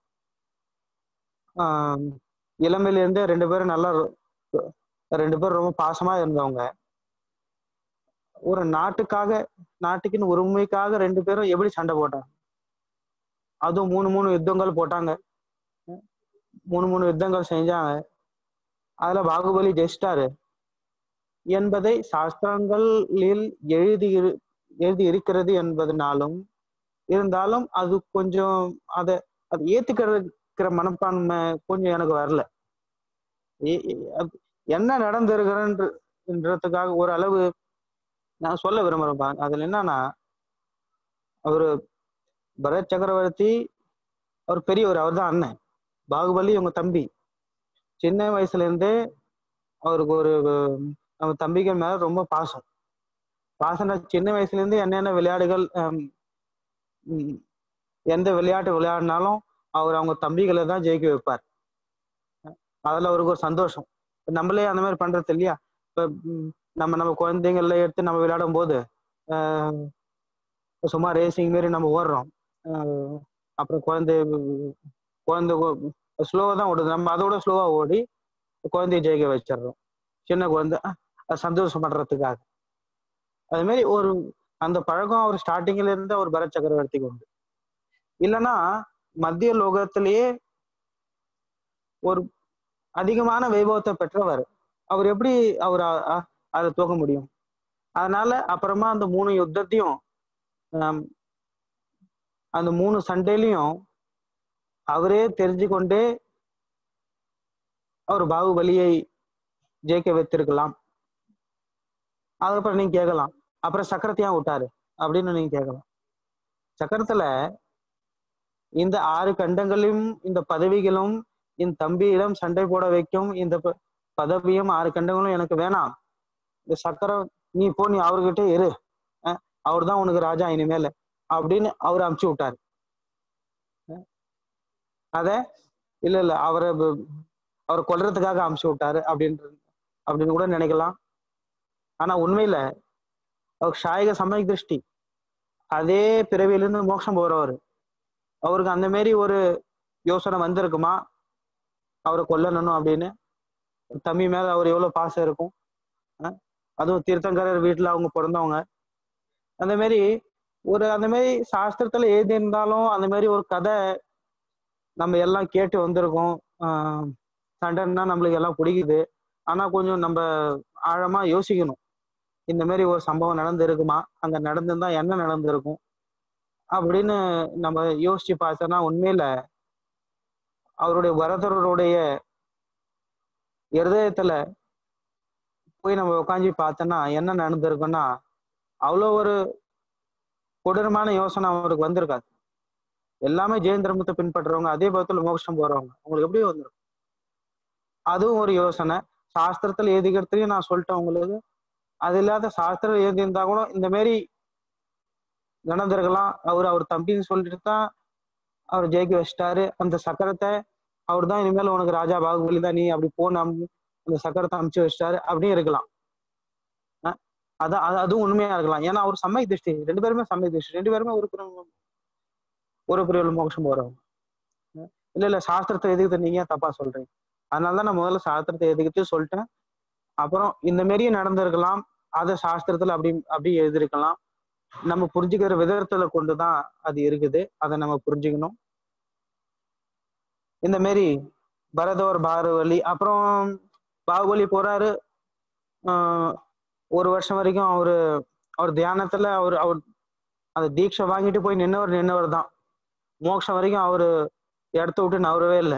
ஆஹ் இளமையில இருந்தே ரெண்டு பேரும் நல்லா ரொ- ரெண்டு பேரும் ரொம்ப பாசமா இருந்தவங்க ஒரு நாட்டுக்காக நாட்டுக்குன்னு உரிமைக்காக ரெண்டு பேரும் எப்படி சண்டை போட்டாங்க அதுவும் மூணு மூணு யுத்தங்கள் போட்டாங்க மூணு மூணு யுத்தங்கள் செஞ்சாங்க அதுல பாகுபலி ஜெயிச்சிட்டாரு என்பதை சாஸ்திரங்களில் எழுதி இரு- எழுதி இருக்கிறது என்பதனாலும் இருந்தாலும் அது கொஞ்சம் அதை அது ஏத்துக்கிற மனப்பான்மை கொஞ்சம் எனக்கு வரல ஏ- ஏ- அது என்ன நடந்திருக்கிறன்றதுக்காக ஒரு அளவு நான் சொல்ல விரும்புறேன் பாருங்க. அதுல என்னன்னா அவரு பரத் சக்கரவர்த்தி அவர் பெரியவர் அவர் தான் அண்ணன் பாகுபலி இவங்க தம்பி சின்ன வயசுல இருந்தே அவருக்கு ஒரு நம்ம தம்பிகள் மேல ரொம்ப பாசம் பாசம்னா சின்ன வயசுல இருந்து என்னென்ன விளையாடுகள் ஹம், ம், எந்த விளையாட்டு விளையாடினாலும் அவர் அவங்க தம்பிகளை தான் ஜெயிக்க வைப்பார் அதுல அவருக்கு ஒரு சந்தோஷம் இப்ப நம்மளே அந்த மாதிரி பண்றது இல்லையா இப்ப ம், நம்ம நம்ம குழந்தைங்கள எடுத்து நம்ம விளையாடும் போது ஆஹ், சும்மா ரேசிங் மாரி நம்ம ஓடுறோம் ஆஹ், அப்புறம் குழந்தை குழந்தை ஸ்லோவா தான் ஓடுது நம்ம அதோட ஸ்லோவா ஓடி குழந்தைய ஜெயிக்க வச்சிடுறோம் சின்ன குழந்தை அஹ், அது சந்தோஷம் பண்றதுக்காக அது மாதிரி ஒரு அந்த பழக்கம் அவர் ஸ்டார்டிங்ல இருந்து அவர் பரத் சக்கரவர்த்திக்கு உண்டு இல்லைன்னா மத்திய லோகத்திலேயே ஒரு அதிகமான வைபவத்தை பெற்றவர் அவர் எப்படி அவர் அ- அ- அதை தூக்க முடியும் அதனால அப்புறமா அந்த மூணு யுத்தத்தையும் ஆம், அந்த மூணு சண்டையிலையும் அவரே தெரிஞ்சு கொண்டே அவர் பாகுபலியை ஜெயிக்க வைத்திருக்கலாம் அதுக்கப்புறம் நீங்க கேட்கலாம் அப்புறம் சக்கரத்தை ஏன் விட்டாரு அப்படின்னு நீங்க கேட்கலாம் சக்கரத்துல இந்த ஆறு கண்டங்களையும் இந்த பதவிகளும் என் தம்பியிடம் சண்டை போட வைக்கும் இந்த ப- பதவியும் ஆறு கண்டங்களும் எனக்கு வேணாம் இந்த சக்கரம் நீ போ நீ அவர்கிட்ட இரு அவர் தான் உனக்கு ராஜா இனிமேல அப்படின்னு அவர் அமுச்சு விட்டாரு அஹ் அத இல்ல இல்ல அவரை ப- அவரை கொல்றதுக்காக அமுச்சு விட்டாரு அப்படின்றது அப்படின்னு கூட நினைக்கலாம் ஆனா உண்மையில அவர் ஷாயக சமய திருஷ்டி அதே பிறவியிலிருந்து மோட்சம் போறவர் அவருக்கு அந்த மாரி ஒரு யோசனை வந்திருக்குமா அவரை கொல்லணும் அப்படின்னு தம்பி மேல அவர் எவ்வளவு பாசம் இருக்கும் அஹ் அதுவும் தீர்த்தங்கரர் வீட்டுல அவங்க பிறந்தவங்க அந்த மாதிரி ஒரு அந்த மாதிரி சாஸ்திரத்துல எழுதி இருந்தாலும் அந்த மாதிரி ஒரு கதை நம்ம எல்லாம் கேட்டு வந்திருக்கோம் ஆஹ் சண்டைன்னா நம்மளுக்கு எல்லாம் பிடிக்குது ஆனா கொஞ்சம் நம்ம ஆழமா யோசிக்கணும் இந்த மாதிரி ஒரு சம்பவம் நடந்திருக்குமா அங்க நடந்திருந்தா என்ன நடந்திருக்கும் அப்படின்னு நம்ம யோசிச்சு பார்த்தோம்னா உண்மையில அவருடைய வரதருடைய இருதயத்துல போய் நம்ம உட்காந்து பார்த்தோன்னா என்ன நடந்திருக்குன்னா அவ்வளோ ஒரு கொடூரமான யோசனை அவருக்கு வந்திருக்காது எல்லாமே ஜெயின் தர்மத்தை பின்பற்றுறவங்க அதே பதத்துல மோட்சம் போறவங்க உங்களுக்கு எப்படி வந்துடும் அதுவும் ஒரு யோசனை சாஸ்திரத்துல எழுதிக்கிறதுலையும் நான் சொல்லிட்டேன் உங்களுக்கு அது இல்லாத சாஸ்திரம் எழுதியிருந்தா கூட இந்த மாரி நடந்திருக்கலாம் அவர் அவர் தம்பின்னு சொல்லிட்டு தான் அவர் ஜெயிக்க வச்சிட்டாரு அந்த சக்கரத்தை அவர் தான் இனிமேல் உனக்கு ராஜா பாகுபலி தான் நீ அப்படி போன அந்த சக்கரத்தை அமுச்சு வச்சிட்டாரு அப்படியும் இருக்கலாம் அஹ் அதான் அது- அதுவும் உண்மையா இருக்கலாம் ஏன்னா அவர் சமய திருஷ்டி ரெண்டு பேருமே சமய திருஷ்டி ரெண்டு பேருமே ஒரு பிரிவு- ஒரு பிரிவில் மோட்சம் போறவங்க அஹ் இல்ல இல்ல சாஸ்திரத்தை எதுக்கு நீங்க ஏன் தப்பா சொல்றீங்க அதனாலதான் நான் முதல்ல சாஸ்திரத்தை எதுக்கிட்டு சொல்லிட்டேன் அப்புறம் இந்த மாரியும் நடந்திருக்கலாம் அதை சாஸ்திரத்துல அப்படி அப்படி எழுதியிருக்கலாம் நம்ம புரிஞ்சுக்கிற விதத்துல கொண்டுதான் அது இருக்குது அதை நம்ம புரிஞ்சுக்கணும் இந்த மாரி பரதவர் பாகுபலி அப்புறம் பாகுபலி போறாரு ஆஹ் ஒரு வருஷம் வரைக்கும் அவரு அவர் தியானத்துல அவர் அவர் அந்த தீட்சை வாங்கிட்டு போய் நின்னவர் நின்னவர் தான் மோட்சம் வரைக்கும் அவரு இடத்த விட்டு நவரவே இல்லை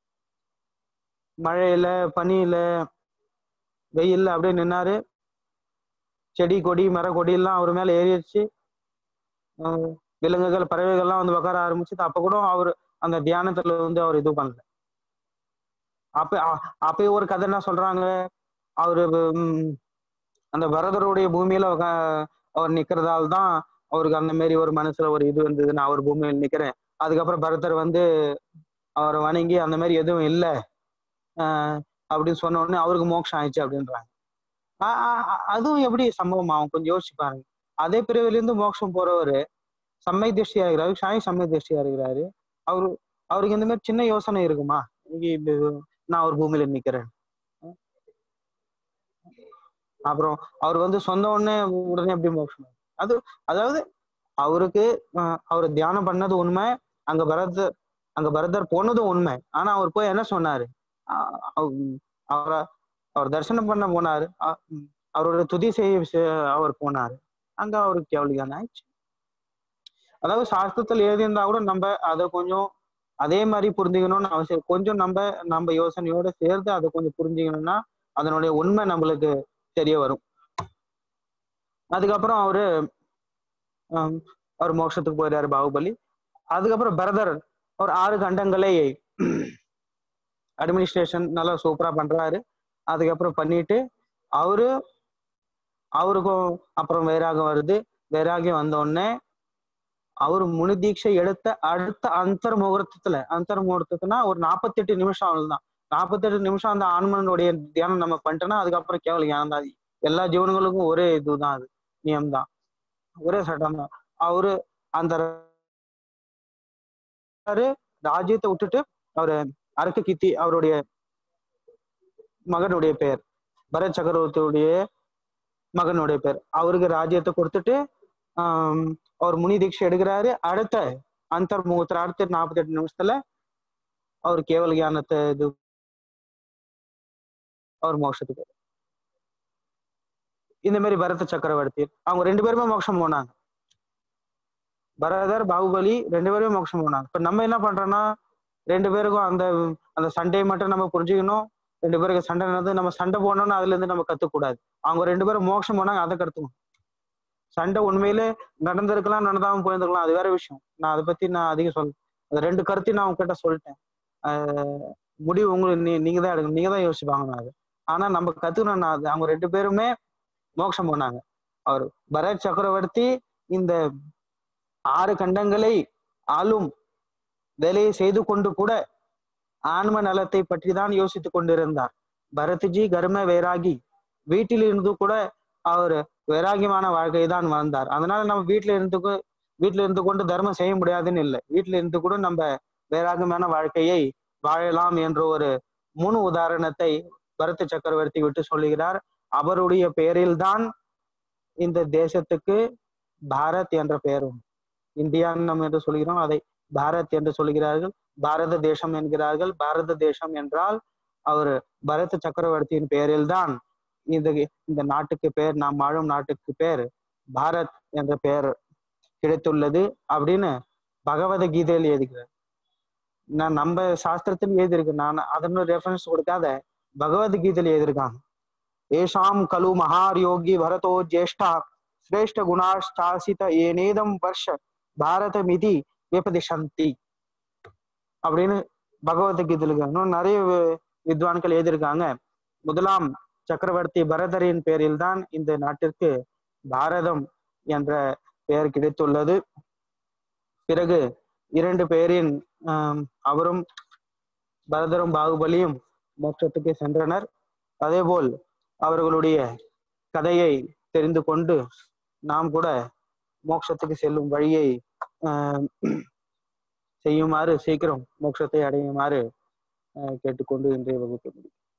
மழையில பனியில வெயில்ல அப்படியே நின்னாரு செடி கொடி மர கொடி எல்லாம் அவர் மேல ஏறிடுச்சு ஆஹ் விலங்குகள் பறவைகள்லாம் வந்து உட்கார ஆரம்பிச்சுது அப்ப கூட அவர் அந்த தியானத்துல வந்து அவர் இது பண்ணல அப்ப அ- அப்பயே ஒரு கதை என்ன சொல்றாங்க அவரு உம், அந்த பரதருடைய பூமியில உக்கா- அவர் நிக்கிறதால தான் அவருக்கு அந்த மாதிரி ஒரு மனசுல ஒரு இது வந்தது நான் அவர் பூமியில் நிக்கிறேன் அதுக்கப்புறம் பரதர் வந்து அவரை வணங்கி அந்த மாதிரி எதுவும் இல்லை அப்படின்னு சொன்ன உடனே அவருக்கு மோட்சம் ஆயிடுச்சு அப்படின்றாங்க ஆ- ஆ- ஆ- அதுவும் எப்படி சம்பவம் ஆகும் கொஞ்சம் யோசிச்சு பாருங்க அதே பிரிவிலிருந்து மோட்சம் போறவரு சம்மை திருஷ்டியா இருக்கிறாரு ஷாய் சம்மை திருஷ்டியா இருக்கிறாரு அவரு அவருக்கு இந்த மாதிரி சின்ன யோசனை இருக்குமா இங்க இப்ப நான் ஒரு பூமியில நிக்கிறேன் அப்புறம் அவர் வந்து சொந்த உடனே உடனே எப்படி மோட்சம் ஆகும்? அது அதாவது அவருக்கு அஹ், அவர் தியானம் பண்ணது உண்மை அங்க பரதர் அங்க பரதர் போனதும் உண்மை ஆனா அவர் போய் என்ன சொன்னாரு அஹ், அவ- அவரை அவர் தரிசனம் பண்ண போனாரு அ- ம், அவரோட துதி செய்ய செ- அவர் போனாரு அங்க அவருக்கு கேவலியான ஆயிடுச்சு அதாவது சாஸ்திரத்தில் எழுதியிருந்தா கூட நம்ம அதை கொஞ்சம் அதே மாதிரி புரிஞ்சுக்கணும்னு அவசியம் கொஞ்சம் நம்ம நம்ம யோசனையோட சேர்த்து அதை கொஞ்சம் புரிஞ்சுக்கணும்னா அதனுடைய உண்மை நம்மளுக்கு தெரிய வரும் அதுக்கப்புறம் அவரு ஆம், அவர் மோட்சத்துக்கு போயிட்டாரு பாகுபலி அதுக்கப்புறம் பரதர் ஒரு ஆறு கண்டங்களை அட்மினிஸ்ட்ரேஷன் நல்லா சூப்பரா பண்றாரு அதுக்கப்புறம் பண்ணிட்டு அவரு அவருக்கும் அப்புறம் வைராகம் வருது வைராகியம் வந்த உடனே அவர் முனி தீட்சை எடுத்த அடுத்த அந்தர் முகூர்த்தத்துல அந்தர் முகூர்த்தத்துனா ஒரு நாற்பத்தெட்டு நிமிஷம் அவ்வளவுதான் நாற்பத்தெட்டு நிமிஷம் அந்த ஆன்மனுடைய தியானம் நம்ம பண்ணிட்டோம்னா அதுக்கப்புறம் கேவல ஞானம் தான் எல்லா ஜீவன்களுக்கும் ஒரே இதுதான் அது நியம் தான் ஒரே சட்டம் தான் அவரு அந்த ராஜ்யத்தை விட்டுட்டு அவரு அரக்க கீர்த்தி அவருடைய மகனுடைய பெயர் பரத் சக்கரவர்த்தியுடைய மகனுடைய பேர் அவருக்கு ராஜ்யத்தை கொடுத்துட்டு ஆஹ் அவர் முனி தீட்சை எடுக்கிறாரு அடுத்த அந்தர் முகூர்த்தம் அடுத்த நாற்பத்தி எட்டு நிமிஷத்துல அவர் கேவல ஞானத்தை இது அவர் மோட்சத்துக்கு இந்த மாதிரி பரத சக்கரவர்த்தி அவங்க ரெண்டு பேருமே மோட்சம் போனாங்க பரதர் பாகுபலி ரெண்டு பேரும் மோட்சம் போனாங்க இப்ப நம்ம என்ன பண்றோம்னா ரெண்டு பேருக்கும் அந்த அந்த சண்டையை மட்டும் நம்ம புரிஞ்சுக்கணும் ரெண்டு பேருக்கு சண்டை நடந்து நம்ம சண்டை போனோம்னு அதுல இருந்து நம்ம கத்துக்கூடாது அவங்க ரெண்டு பேரும் மோட்சம் போனாங்க அதை கத்துக்கணும் சண்டை உண்மையிலே நடந்திருக்கலாம் நடந்தாம போயிருந்துக்கலாம் அது வேற விஷயம் நான் அதை பத்தி நான் அதிகம் சொல்ல அந்த ரெண்டு கருத்தையும் நான் உங்ககிட்ட சொல்லிட்டேன் ஆஹ் முடிவு உங்களுக்கு நீ நீங்க தான் எடுக்கணும் நீங்க தான் யோசிப்பாங்க நான் அது ஆனா நம்ம கத்துக்கணும் அது அவங்க ரெண்டு பேருமே மோட்சம் போனாங்க அவர் பரத் சக்கரவர்த்தி இந்த ஆறு கண்டங்களை ஆளும் வேலையை செய்து கொண்டு கூட ஆன்ம நலத்தை பற்றி தான் யோசித்துக் கொண்டிருந்தார் பரத்ஜி கர்ம வைராகி வீட்டில் இருந்து கூட அவர் வைராகியமான வாழ்க்கையை தான் வாழ்ந்தார் அதனால நம்ம வீட்டுல இருந்து கொ- வீட்டுல இருந்து கொண்டு தர்மம் செய்ய முடியாதுன்னு இல்லை வீட்டுல இருந்து கூட நம்ம வைராகியமான வாழ்க்கையை வாழலாம் என்ற ஒரு முன் உதாரணத்தை பரத சக்கரவர்த்தி விட்டு சொல்லுகிறார் அவருடைய பெயரில்தான் இந்த தேசத்துக்கு பாரத் என்ற பெயர் உண்டு. இந்தியான்னு நம்ம என்று சொல்கிறோம் அதை பாரத் என்று சொல்கிறார்கள் பாரத தேசம் என்கிறார்கள் பாரத தேசம் என்றால் அவர் பரத சக்கரவர்த்தியின் பெயரில்தான் இந்த இந்த நாட்டுக்கு பேர் நாம் வாழும் நாட்டுக்கு பேர் பாரத் என்ற பெயர் கிடைத்துள்ளது அப்படின்னு பகவத்கீதையில் எழுதுகிறார் நான் நம்ம சாஸ்திரத்தில் எழுதியிருக்கு நான் அதன்னு ரெஃபரன்ஸ் கொடுக்காத பகவத்கீதையில் எழுதியிருக்காங்க ஏஷாம் கலு மகார் யோகி பரதோ ஜேஷ்டா சிரேஷ்ட குணாஷ்டாசித ஏனேதம் வருஷ பாரத மிதி விபதிஷந்தி அப்படின்னு பகவத்கீதையில் இருக்காங்க இன்னும் நிறைய வி- வித்வான்கள் எழுதியிருக்காங்க முதலாம் சக்கரவர்த்தி பரதரின் பேரில் தான் இந்த நாட்டிற்கு பாரதம் என்ற பெயர் கிடைத்துள்ளது பிறகு இரண்டு பேரின் ஆம், அவரும் பரதரும் பாகுபலியும் மோட்சத்துக்கு சென்றனர் அதேபோல் அவர்களுடைய கதையை தெரிந்து கொண்டு நாம் கூட மோட்சத்துக்கு செல்லும் வழியை ஆம், செய்யுமாறு சீக்கிரம் மோட்சத்தை அடையுமாறு ஆஹ் கேட்டுக்கொண்டு இன்றைய வகுப்பு முடிக்கிறேன்.